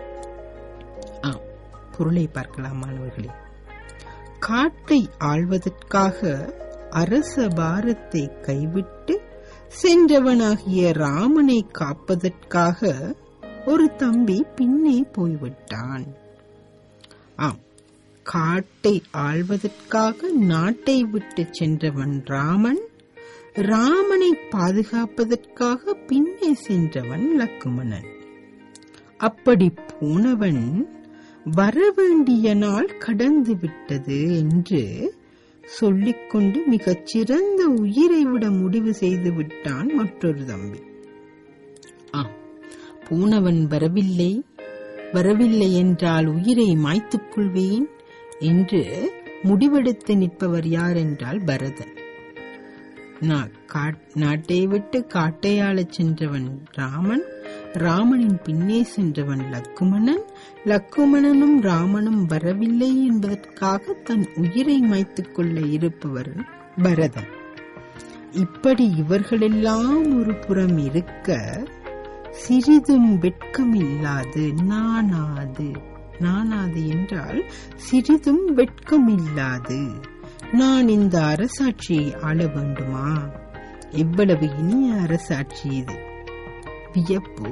ஆம் பொருளை பார்க்கலாம் மாணவர்களே காட்டை ஆள்வதற்காக அரச பாரத்தை கைவிட்டு சென்றவனாகிய ராமனை காப்பதற்காக ஒரு தம்பி பின்னே போய்விட்டான் ஆம் காட்டை ஆள்வதற்காக நாட்டை விட்டு சென்றவன் ராமன் ராமனை பாதுகாப்பதற்காக பின்னே சென்றவன் லக்குமணன் அப்படி போனவன் வரவேண்டிய நாள் கடந்து விட்டது என்று சொல்லிக்கொண்டு மிகச் சிறந்த உயிரை விட முடிவு செய்து விட்டான் மற்றொரு தம்பி ஆம் போனவன் வரவில்லை வரவில்லை என்றால் உயிரை மாய்த்துக் கொள்வேன் என்று முடிவெடுத்து நிற்பவர் யார் என்றால் பரதன் நா- காட்- நாட்டை விட்டு காட்டை ஆளச் சென்றவன் ராமன் ராமனின் பின்னே சென்றவன் லக்குமணன் லக்குமணனும் ராமனும் வரவில்லை என்பதற்காக தன் உயிரை மாய்த்துக் கொள்ள இருப்பவர் பரதன் இப்படி இவர்களெல்லாம் ஒரு புறம் இருக்க சிறிதும் வெட்கமில்லாது நானாது நானாது என்றால் சிறிதும் வெட்கமில்லாது நான் இந்த அரசாட்சியை ஆள வேண்டுமா எவ்வளவு இனிய அரசாட்சி இது வியப்பு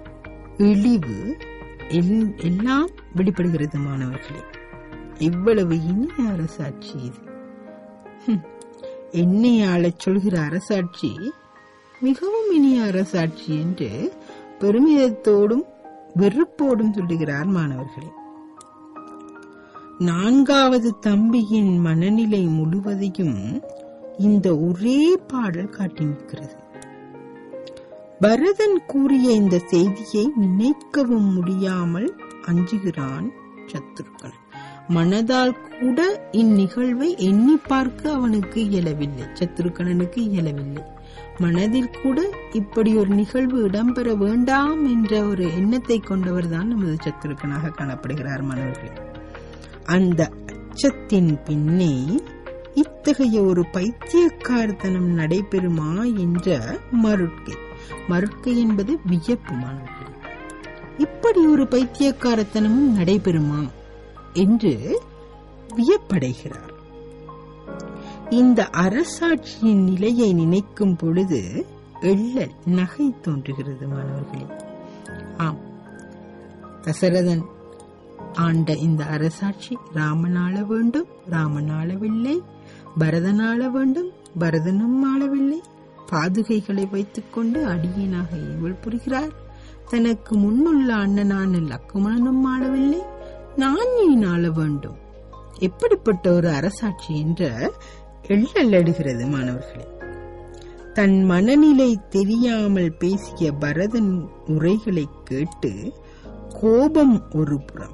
இழிவு எல்- எல்லாம் வெளிப்படுகிறது மாணவர்களே எவ்வளவு இனிய அரசாட்சி இது ஹம், என்னை ஆளச் சொல்கிற அரசாட்சி மிகவும் இனிய அரசாட்சி என்று பெருமிதத்தோடும் வெறுப்போடும் சொல்லுகிறார் மாணவர்களே நான்காவது தம்பியின் மனநிலை முழுவதையும் இந்த ஒரே பாடல் காட்டி நிற்கிறது பரதன் கூறிய இந்த செய்தியை நினைக்கவும் முடியாமல் அஞ்சுகிறான் சத்துருக்கன் மனதால் கூட இந்நிகழ்வை எண்ணி பார்க்க அவனுக்கு இயலவில்லை சத்துருக்கணனுக்கு இயலவில்லை மனதில் கூட இப்படி ஒரு நிகழ்வு இடம்பெற வேண்டாம் என்ற ஒரு எண்ணத்தை கொண்டவர் தான் நமது சத்துருக்கனாக காணப்படுகிறார் மாணவர்களே அந்த அச்சத்தின் பின்னே இத்தகைய ஒரு பைத்தியக்காரத்தனம் நடைபெறுமா என்ற மருட்கை மருட்கை என்பது வியப்பு மாணவர்களே இப்படி ஒரு பைத்தியக்காரத்தனமும் நடைபெறுமா என்று வியப்படைகிறார் இந்த அரசாட்சியின் நிலையை நினைக்கும் பொழுது எள்ள நகை தோன்றுகிறது மாணவர்களே ஆம் தசரதன் ஆண்ட இந்த அரசாட்சி ராமன் ஆள வேண்டும் ராமன் ஆளவில்லை பரதன் ஆள வேண்டும் பரதனும் ஆளவில்லை பாதுகைகளை வைத்துக்கொண்டு அடியேனாக ஏவல் புரிகிறார் தனக்கு முன்னுள்ள அண்ணனான லக்குமணனும் ஆளவில்லை நான் ஏன் ஆள வேண்டும் எப்படிப்பட்ட ஒரு அரசாட்சி என்ற எள்ளல்லடுகிறது மாணவர்களே தன் மனநிலை தெரியாமல் பேசிய பரதன் உரைகளை கேட்டு கோபம் ஒரு புறம்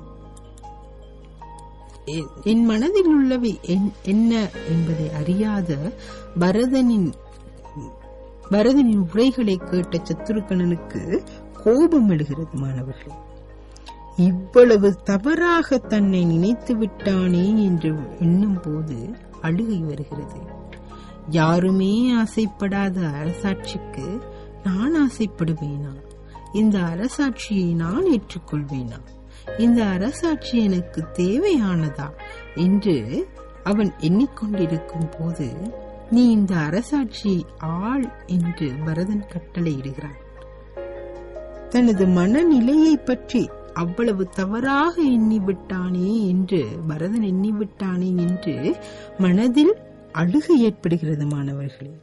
என்- என் மனதில் உள்ளவை என்- என்ன என்பதை அறியாத பரதனின் பரதனின் உரைகளை கேட்ட சத்துருக்கணனுக்கு கோபம் எழுகிறது மாணவர்களே இவ்வளவு தவறாக தன்னை நினைத்து விட்டானே என்று எண்ணும் போது அழுகை வருகிறது யாருமே ஆசைப்படாத அரசாட்சிக்கு நான் ஆசைப்படுவேனா இந்த அரசாட்சியை நான் ஏற்றுக்கொள்வேனா இந்த அரசாட்சி எனக்கு தேவையானதா என்று அவன் எண்ணிக்கொண்டிருக்கும் போது நீ இந்த அரசாட்சியை ஆள் என்று பரதன் கட்டளையிடுகிறான் தனது மனநிலையை பற்றி அவ்வளவு தவறாக எண்ணிவிட்டானே என்று பரதன் எண்ணிவிட்டானே என்று மனதில் அழுகை ஏற்படுகிறது மாணவர்களே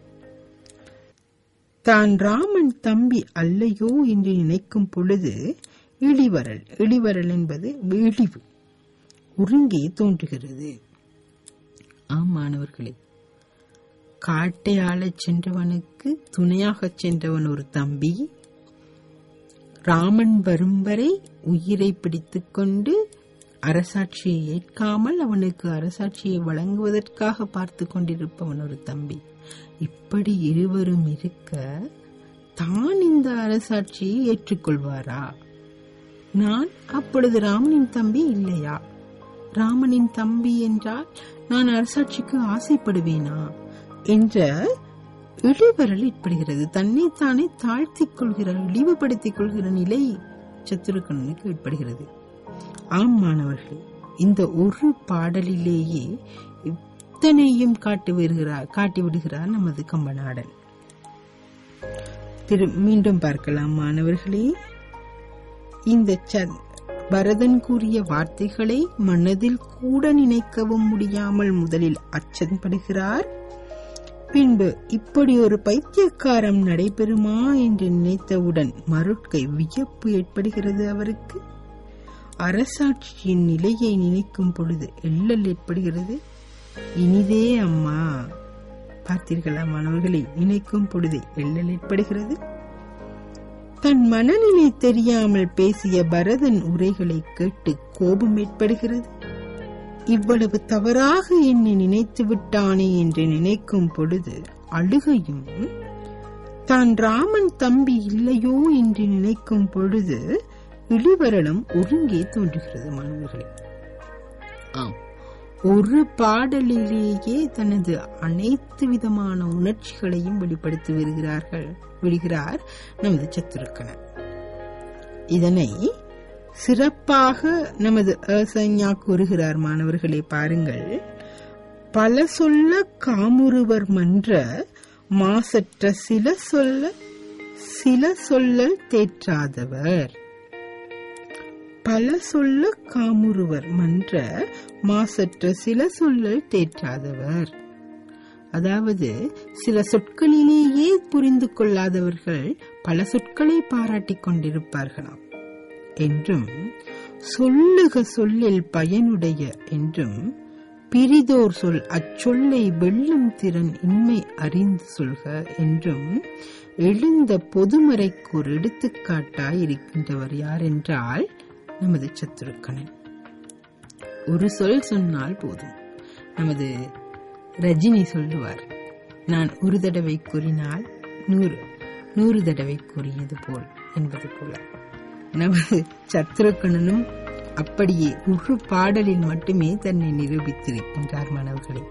தான் ராமன் தம்பி அல்லையோ என்று நினைக்கும் பொழுது இழிவரல் இழிவரல் என்பது இழிவு உருங்கே தோன்றுகிறது ஆம் மாணவர்களே காட்டை ஆளச் சென்றவனுக்கு துணையாகச் சென்றவன் ஒரு தம்பி ராமன் வரும் வரை உயிரை பிடித்துக்கொண்டு அரசாட்சியை ஏற்காமல் அவனுக்கு அரசாட்சியை வழங்குவதற்காக பார்த்து கொண்டிருப்பவன் ஒரு தம்பி இப்படி இருவரும் இருக்க தான் இந்த அரசாட்சியை ஏற்றுக்கொள்வாரா நான் அப்பொழுது ராமனின் தம்பி இல்லையா ராமனின் தம்பி என்றால் நான் அரசாட்சிக்கு ஆசைப்படுவேனா என்ற இழிவரல் ஏற்படுகிறது தன்னைத்தானே தாழ்த்திக் கொள்கிற இழிவுபடுத்திக் கொள்கிற நிலை சத்துருக்கணனுக்கு ஏற்படுகிறது ஆம் மாணவர்களே இந்த ஒரு பாடலிலேயே இத்தனையும் காட்டி வருகிறார் காட்டி விடுகிறார் நமது கம்பநாடன் திரு மீண்டும் பார்க்கலாம் மாணவர்களே இந்த ச- பரதன் கூறிய வார்த்தைகளை மனதில் கூட நினைக்கவும் முடியாமல் முதலில் அச்சன்படுகிறார் பின்பு இப்படி ஒரு பைத்தியக்காரம் நடைபெறுமா என்று நினைத்தவுடன் மருட்கை வியப்பு ஏற்படுகிறது அவருக்கு அரசாட்சியின் நிலையை நினைக்கும் பொழுது எள்ளல் ஏற்படுகிறது இனிதே அம்மா பார்த்தீர்களா மாணவர்களை நினைக்கும் பொழுது எள்ளல் ஏற்படுகிறது தன் மனநிலை தெரியாமல் பேசிய பரதன் உரைகளை கேட்டு கோபம் ஏற்படுகிறது இவ்வளவு தவறாக என்னை நினைத்து விட்டானே என்று நினைக்கும் பொழுது அழுகையும் தான் ராமன் தம்பி இல்லையோ என்று நினைக்கும் பொழுது இழிவரலும் ஒருங்கே தோன்றுகிறது மாணவர்களே ஆம் ஒரு பாடலிலேயே தனது அனைத்து விதமான உணர்ச்சிகளையும் வெளிப்படுத்தி வருகிறார்கள் விடுகிறார் நமது சத்துருக்கணன் இதனை சிறப்பாக நமது அசஞ்ஞா கூறுகிறார் மாணவர்களே பாருங்கள் பல சொல்ல காமுறுவர் மன்ற மாசற்ற சில சொல்ல சில சொல்லல் தேற்றாதவர் பல சொல்ல காமுறுவர் மன்ற மாசற்ற சில சொல்லல் தேற்றாதவர் அதாவது சில சொற்களிலேயே புரிந்து கொள்ளாதவர்கள் பல சொற்களை பாராட்டிக் கொண்டிருப்பார்களாம் என்றும் சொல்லுக சொல்லில் பயனுடைய என்றும் பிரிதோர் சொல் அச்சொல்லை வெல்லும் திறன் இன்மை அறிந்து சொல்க என்றும் எழுந்த பொதுமறைக்கு ஒரு எடுத்துக்காட்டாய் இருக்கின்றவர் யார் என்றால் நமது சத்துருக்கணன் ஒரு சொல் சொன்னால் போதும் நமது ரஜினி சொல்லுவார் நான் ஒரு தடவை கூறினால் நூறு நூறு தடவை கூறியது போல் என்பது போல நமது சத்ருக்கணனும் அப்படியே ஒரு பாடலில் மட்டுமே தன்னை நிரூபித்திருக்கின்றார் மாணவர்களே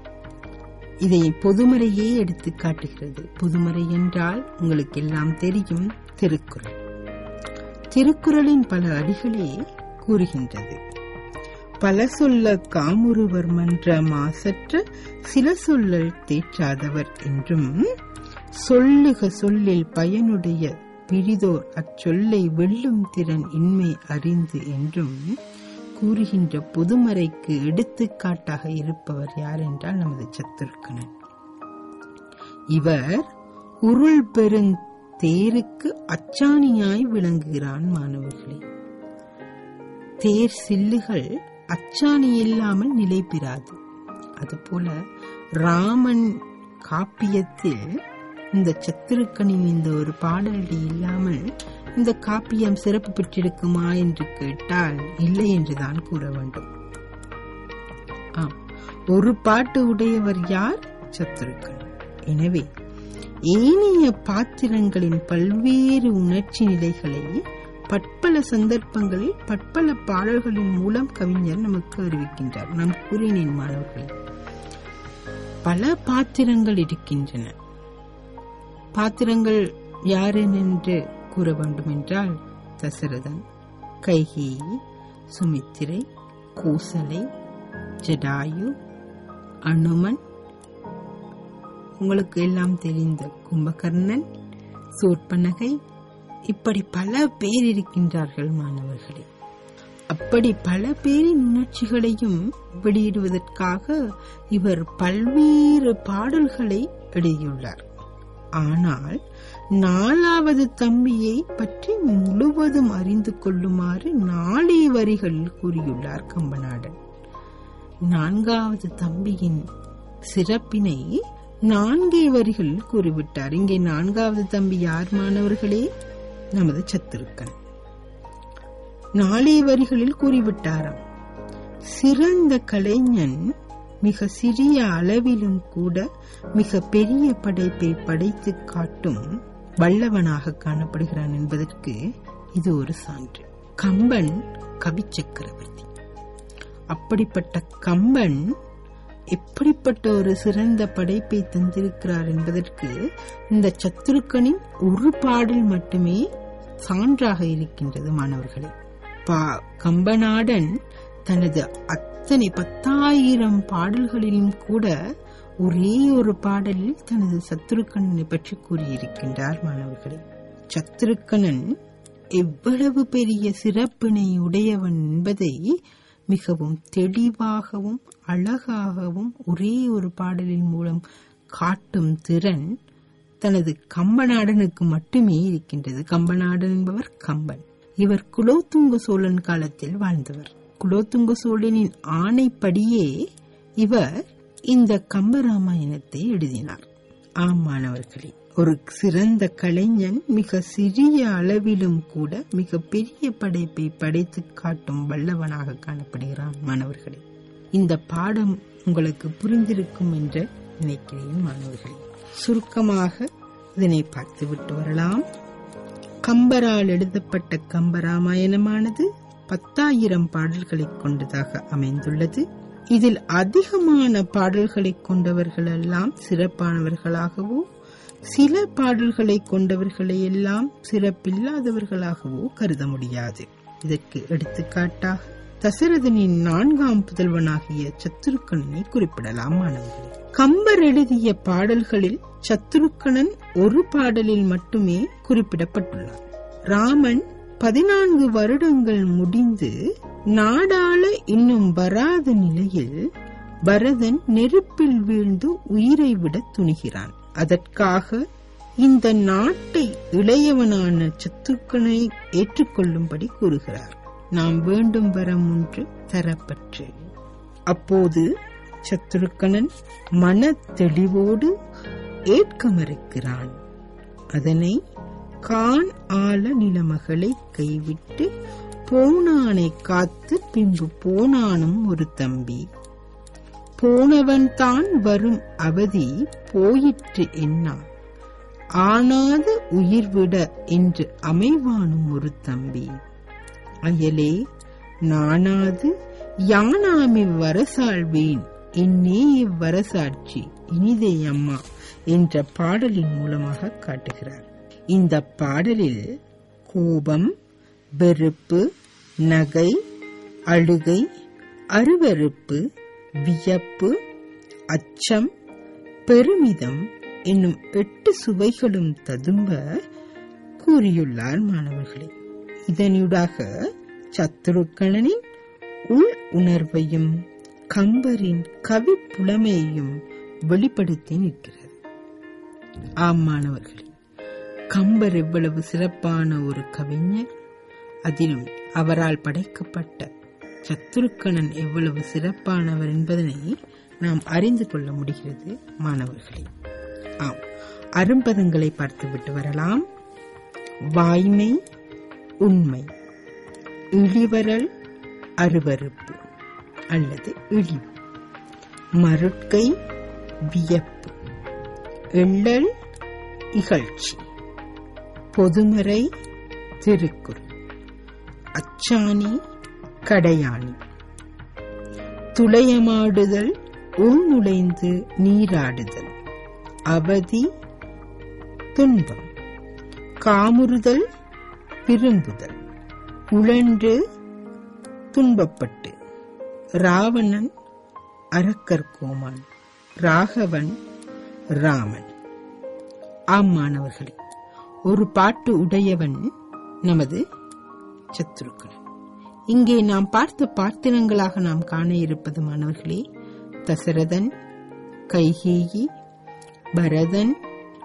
இதை பொதுமறையே எடுத்து காட்டுகிறது பொதுமறை என்றால் உங்களுக்கு எல்லாம் தெரியும் திருக்குறள் திருக்குறளின் பல அடிகளே கூறுகின்றது பல சொல்ல காமுறுவர் மன்ற மாசற்ற சில சொல்லல் தேற்றாதவர் என்றும் சொல்லுக சொல்லில் பயனுடைய பிரிதோர் அச்சொல்லை வெல்லும் திறன் இன்மை அறிந்து என்றும் கூறுகின்ற பொதுமறைக்கு எடுத்துக்காட்டாக இருப்பவர் யார் என்றால் நமது சத்துருக்கணன் இவர் உருள் பெருங் தேருக்கு அச்சாணியாய் விளங்குகிறான் மாணவர்களே தேர் சில்லுகள் அச்சாணி இல்லாமல் நிலை பெறாது அதுபோல ராமன் காப்பியத்தில் இந்த சத்துருக்கனின் இந்த ஒரு பாடலடி இல்லாமல் இந்த காப்பியம் சிறப்பு பெற்றிருக்குமா என்று கேட்டால் இல்லை என்றுதான் கூற வேண்டும் ஆம் ஒரு பாட்டு உடையவர் யார் சத்துருக்கன் எனவே ஏனைய பாத்திரங்களின் பல்வேறு உணர்ச்சி நிலைகளை பற்பல சந்தர்ப்பங்களில் பற்பல பாடல்களின் மூலம் கவிஞர் நமக்கு அறிவிக்கின்றார் நான் கூறினேன் மாணவர்களே பல பாத்திரங்கள் இருக்கின்றன பாத்திரங்கள் யாரென்று கூற வேண்டும் என்றால் தசரதன் கைகேயி சுமித்திரை கோசலை ஜடாயு அனுமன் உங்களுக்கு எல்லாம் தெரிந்த கும்பகர்ணன் சூர்பனகை இப்படி பல பேர் இருக்கின்றார்கள் மாணவர்களே அப்படி பல பேரின் உணர்ச்சிகளையும் வெளியிடுவதற்காக இவர் பல்வேறு பாடல்களை எழுதியுள்ளார் ஆனால் நாலாவது தம்பியை பற்றி முழுவதும் அறிந்து கொள்ளுமாறு நாளே வரிகளில் கூறியுள்ளார் கம்பநாடன் நான்காவது தம்பியின் சிறப்பினை நான்கே வரிகளில் கூறிவிட்டார் இங்கே நான்காவது தம்பி யார் மாணவர்களே நமது சத்துருக்கன் நாளே வரிகளில் கூறிவிட்டாராம் சிறந்த கலைஞன் மிக சிறிய அளவிலும் கூட மிக பெரிய படைப்பை படைத்து காட்டும் வல்லவனாக காணப்படுகிறான் என்பதற்கு இது ஒரு சான்று கம்பன் கவி சக்கரவர்த்தி அப்படிப்பட்ட கம்பன் எப்படிப்பட்ட ஒரு சிறந்த படைப்பை தந்திருக்கிறார் என்பதற்கு இந்த சத்துருக்கனின் ஒரு பாடல் மட்டுமே சான்றாக இருக்கின்றது மாணவர்களே பா கம்பநாடன் தனது அத்தனை பத்தாயிரம் பாடல்களிலும் கூட ஒரே ஒரு பாடலில் தனது சத்துருக்கணனை பற்றி கூறியிருக்கின்றார் மாணவர்களே சத்துருக்கணன் எவ்வளவு பெரிய சிறப்பினை உடையவன் என்பதை மிகவும் தெளிவாகவும் அழகாகவும் ஒரே ஒரு பாடலின் மூலம் காட்டும் திறன் தனது கம்பநாடனுக்கு மட்டுமே இருக்கின்றது கம்பநாடன் என்பவர் கம்பன் இவர் குலோத்துங்க சோழன் காலத்தில் வாழ்ந்தவர் குலோத்துங்க சோழனின் ஆணைப்படியே இவர் இந்த கம்பராமாயணத்தை எழுதினார் ஆம் மாணவர்களே ஒரு சிறந்த கலைஞன் மிக சிறிய அளவிலும் கூட மிக பெரிய படைப்பை படைத்து காட்டும் வல்லவனாக காணப்படுகிறான் மாணவர்களே இந்த பாடம் உங்களுக்கு புரிந்திருக்கும் என்று நினைக்கிறேன் மாணவர்களே சுருக்கமாக இதனை பார்த்துவிட்டு வரலாம் கம்பரால் எழுதப்பட்ட கம்பராமாயணமானது பத்தாயிரம் பாடல்களை கொண்டதாக அமைந்துள்ளது இதில் அதிகமான பாடல்களை கொண்டவர்கள் எல்லாம் சிறப்பானவர்களாகவோ சில பாடல்களை கொண்டவர்களை எல்லாம் சிறப்பில்லாதவர்களாகவோ கருத முடியாது இதற்கு எடுத்துக்காட்டாக தசரதனின் நான்காம் புதல்வனாகிய சத்துருக்கணனை குறிப்பிடலாம் மாணவர்களே கம்பர் எழுதிய பாடல்களில் சத்துருக்கணன் ஒரு பாடலில் மட்டுமே குறிப்பிடப்பட்டுள்ளார் ராமன் பதினான்கு வருடங்கள் முடிந்து நாடாள இன்னும் வராத நிலையில் பரதன் நெருப்பில் வீழ்ந்து உயிரை விட துணிகிறான் அதற்காக இந்த நாட்டை இளையவனான சத்துருக்கனை ஏற்றுக்கொள்ளும்படி கூறுகிறார் நாம் வேண்டும் வரம் ஒன்று தரப்பற்று அப்போது சத்துருக்கணன் மன தெளிவோடு ஏற்க மறுக்கிறான் அதனை கான் ஆல நிலமகளை கைவிட்டு போனானை காத்து பின்பு போனானும் ஒரு தம்பி போனவன் தான் வரும் அவதி போயிற்று என்னா ஆனாது உயிர்விட என்று அமைவானும் ஒரு தம்பி அயலே நானாது யானாமி வரசாழ்வேன் என்னே இவ்வரசாட்சி இனிதே அம்மா என்ற பாடலின் மூலமாக காட்டுகிறார் இந்த பாடலில் கோபம் வெறுப்பு நகை அழுகை அருவருப்பு வியப்பு அச்சம் பெருமிதம் என்னும் எட்டு சுவைகளும் ததும்ப கூறியுள்ளார் மாணவர்களே இதனூடாக சத்துருக்கணனின் உள் உணர்வையும் கம்பரின் கவி புலமையையும் வெளிப்படுத்தி நிற்கிறது ஆம் மாணவர்களே கம்பர் எவ்வளவு சிறப்பான ஒரு கவிஞர் அதிலும் அவரால் படைக்கப்பட்ட சத்துருக்கணன் எவ்வளவு சிறப்பானவர் என்பதனை நாம் அறிந்து கொள்ள முடிகிறது மாணவர்களே ஆம் அரும்பதங்களை பார்த்துவிட்டு வரலாம் வாய்மை உண்மை இழிவரல் அருவருப்பு அல்லது இழிவு மருட்கை வியப்பு எள்ளல் இகழ்ச்சி பொதுமறை திருக்குறள் அச்சாணி கடையாணி துளையமாடுதல் உள்நுழைந்து நீராடுதல் அவதி துன்பம் காமுறுதல் விரும்புதல் உழன்று துன்பப்பட்டு ராவணன் அரக்கர் கோமான் ராகவன் ராமன் ஆம் மாணவர்களே ஒரு பாட்டு உடையவன் நமது சத்துருக்கள் இங்கே நாம் பார்த்த பாத்திரங்களாக நாம் காண இருப்பது மாணவர்களே தசரதன் கைகேயி பரதன்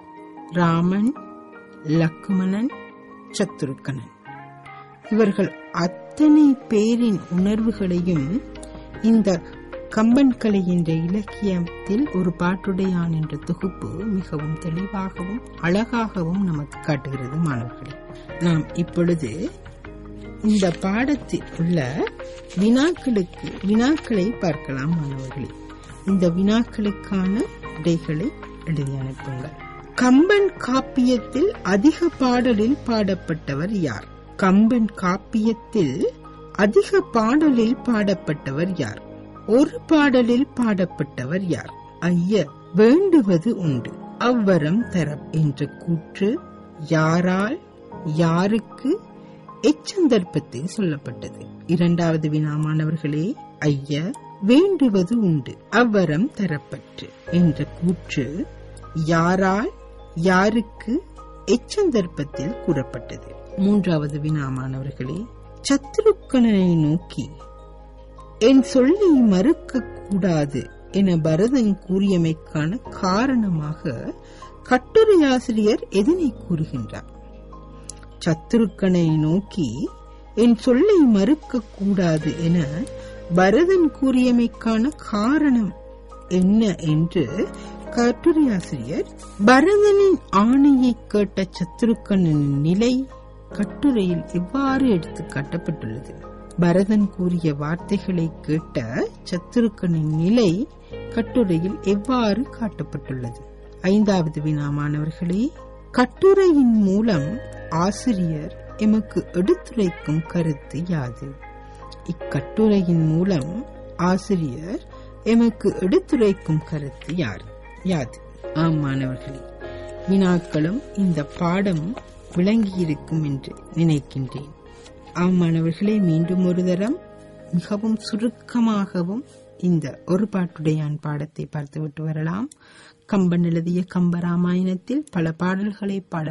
ராமன் லக்குமணன் சத்துருக்கணன் இவர்கள் அத்தனை பேரின் உணர்வுகளையும் இந்த கம்பன் கலை என்ற இலக்கியத்தில் ஒரு பாட்டுடையான் என்ற தொகுப்பு மிகவும் தெளிவாகவும் அழகாகவும் நமக்கு காட்டுகிறது மாணவர்களே நாம் இப்பொழுது இந்த பாடத்தில் உள்ள வினாக்களுக்கு வினாக்களை பார்க்கலாம் மாணவர்களே இந்த வினாக்களுக்கான விடைகளை எழுதி அனுப்புங்கள் கம்பன் காப்பியத்தில் அதிக பாடலில் பாடப்பட்டவர் யார் கம்பன் காப்பியத்தில் அதிக பாடலில் பாடப்பட்டவர் யார் ஒரு பாடலில் பாடப்பட்டவர் யார் ஐய வேண்டுவது உண்டு அவ்வரம் தர என்ற கூற்று யாரால் யாருக்கு எச்சந்தர்ப்பத்தில் சொல்லப்பட்டது இரண்டாவது வினாமானவர்களே ஐய வேண்டுவது உண்டு அவ்வரம் தரப்பட்டு என்ற கூற்று யாரால் யாருக்கு எச்சந்தர்ப்பத்தில் கூறப்பட்டது மூன்றாவது வினாமானவர்களே சத்துருக்கணனை நோக்கி என் சொல்லை மறுக்க கூடாது என பரதன் கூறியமைக்கான காரணமாக கட்டுரையாசிரியர் எதனை கூறுகின்றார் சத்துருக்கனை நோக்கி என் சொல்லை மறுக்க கூடாது என பரதன் கூறியமைக்கான காரணம் என்ன என்று கட்டுரையாசிரியர் பரதனின் ஆணையை கேட்ட சத்துருக்கனின் நிலை கட்டுரையில் எவ்வாறு எடுத்து காட்டப்பட்டுள்ளது பரதன் கூறிய வார்த்தைகளை கேட்ட சத்துருக்கனின் நிலை கட்டுரையில் எவ்வாறு காட்டப்பட்டுள்ளது ஐந்தாவது வினா மாணவர்களே கட்டுரையின் மூலம் ஆசிரியர் எமக்கு எடுத்துரைக்கும் கருத்து யாது இக்கட்டுரையின் மூலம் ஆசிரியர் எமக்கு எடுத்துரைக்கும் கருத்து யார் யாது ஆம் மாணவர்களே வினாக்களும் இந்த பாடம் விளங்கியிருக்கும் என்று நினைக்கின்றேன் ஆம் மாணவர்களே மீண்டும் ஒரு தரம் மிகவும் சுருக்கமாகவும் இந்த ஒரு பாட்டுடையான் பாடத்தை பார்த்துவிட்டு வரலாம் கம்பன் எழுதிய கம்பராமாயணத்தில் பல பாடல்களை பாட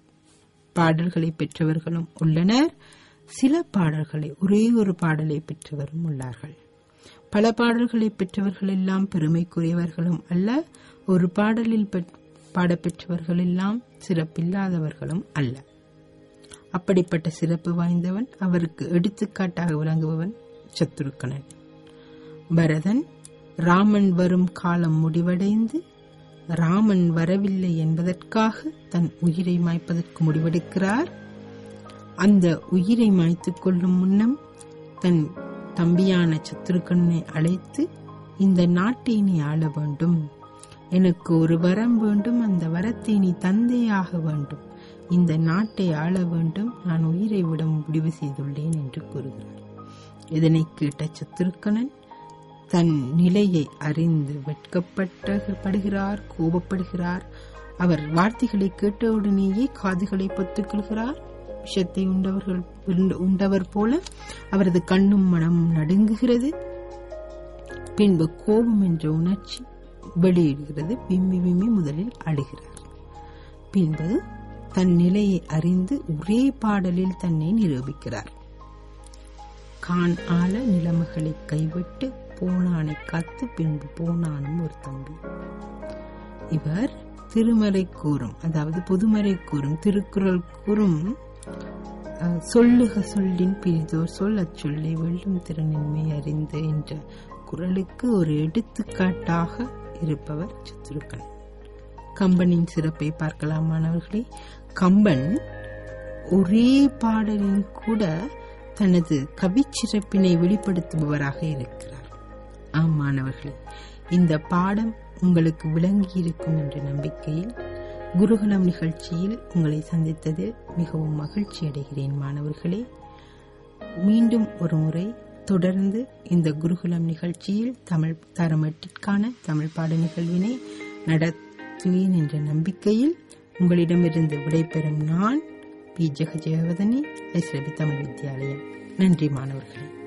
பாடல்களை பெற்றவர்களும் உள்ளனர் சில பாடல்களை ஒரே ஒரு பாடலை பெற்றவரும் உள்ளார்கள் பல பாடல்களை பெற்றவர்கள் எல்லாம் பெருமைக்குரியவர்களும் அல்ல ஒரு பாடலில் பாடப்பெற்றவர்கள் எல்லாம் சிறப்பில்லாதவர்களும் அல்ல அப்படிப்பட்ட சிறப்பு வாய்ந்தவன் அவருக்கு எடுத்துக்காட்டாக விளங்குபவன் சத்துருக்கணன் பரதன் ராமன் வரும் காலம் முடிவடைந்து ராமன் வரவில்லை என்பதற்காக தன் உயிரை மாய்ப்பதற்கு முடிவெடுக்கிறார் அந்த உயிரை மாய்த்துக் கொள்ளும் முன்னம் தன் தம்பியான சத்துருக்கண்ணை அழைத்து இந்த நாட்டை நீ ஆள வேண்டும் எனக்கு ஒரு வரம் வேண்டும் அந்த வரத்தை நீ தந்தையாக வேண்டும் இந்த நாட்டை ஆள வேண்டும் நான் உயிரை விட முடிவு செய்துள்ளேன் என்று கூறுகிறார் இதனை கேட்ட சத்துருக்கணன் தன் நிலையை அறிந்து வெட்கப்பட்டப்படுகிறார் கோபப்படுகிறார் அவர் வார்த்தைகளை கேட்டவுடனேயே காதுகளை பொத்துக்கொள்கிறார் விஷத்தை உண்டவர்கள் உண்டவர் போல அவரது கண்ணும் மனமும் நடுங்குகிறது பின்பு கோபம் என்ற உணர்ச்சி வெளியிடுகிறது விம்மி விம்மி முதலில் அழுகிறார் பின்பு தன் நிலையை அறிந்து ஒரே பாடலில் தன்னை நிரூபிக்கிறார் கான் ஆள நிலைமைகளை கைவிட்டு போனானை காத்து பின்பு போனானும் ஒரு தம்பி இவர் திருமறை கூறும் அதாவது பொதுமறை கூறும் திருக்குறள் கூறும் அஹ், சொல்லுக சொல்லின் பிரிதோர் சொல் அச்சொல்லை வெல்லும் திறனின்மை அறிந்து என்ற குறளுக்கு ஒரு எடுத்துக்காட்டாக இருப்பவர் சத்துருக்கன் கம்பனின் சிறப்பை பார்க்கலாம் மாணவர்களே கம்பன் ஒரே பாடலில் கூட தனது கவிச்சிறப்பினை வெளிப்படுத்துபவராக இருக்கிறார் ஆம் மாணவர்களே இந்த பாடம் உங்களுக்கு விளங்கி இருக்கும் என்ற நம்பிக்கையில் குருகுலம் நிகழ்ச்சியில் உங்களை சந்தித்தது மிகவும் மகிழ்ச்சி அடைகிறேன் மாணவர்களே மீண்டும் ஒரு முறை தொடர்ந்து இந்த குருகுலம் நிகழ்ச்சியில் தமிழ் தரமட்டிற்கான தமிழ் பாட நிகழ்வினை நடத்துவேன் என்ற நம்பிக்கையில் உங்களிடமிருந்து விடைபெறும் நான் பி ஜெகஜெயவதனி ஐஸ்ரபி தமிழ் வித்யாலயம் நன்றி மாணவர்களே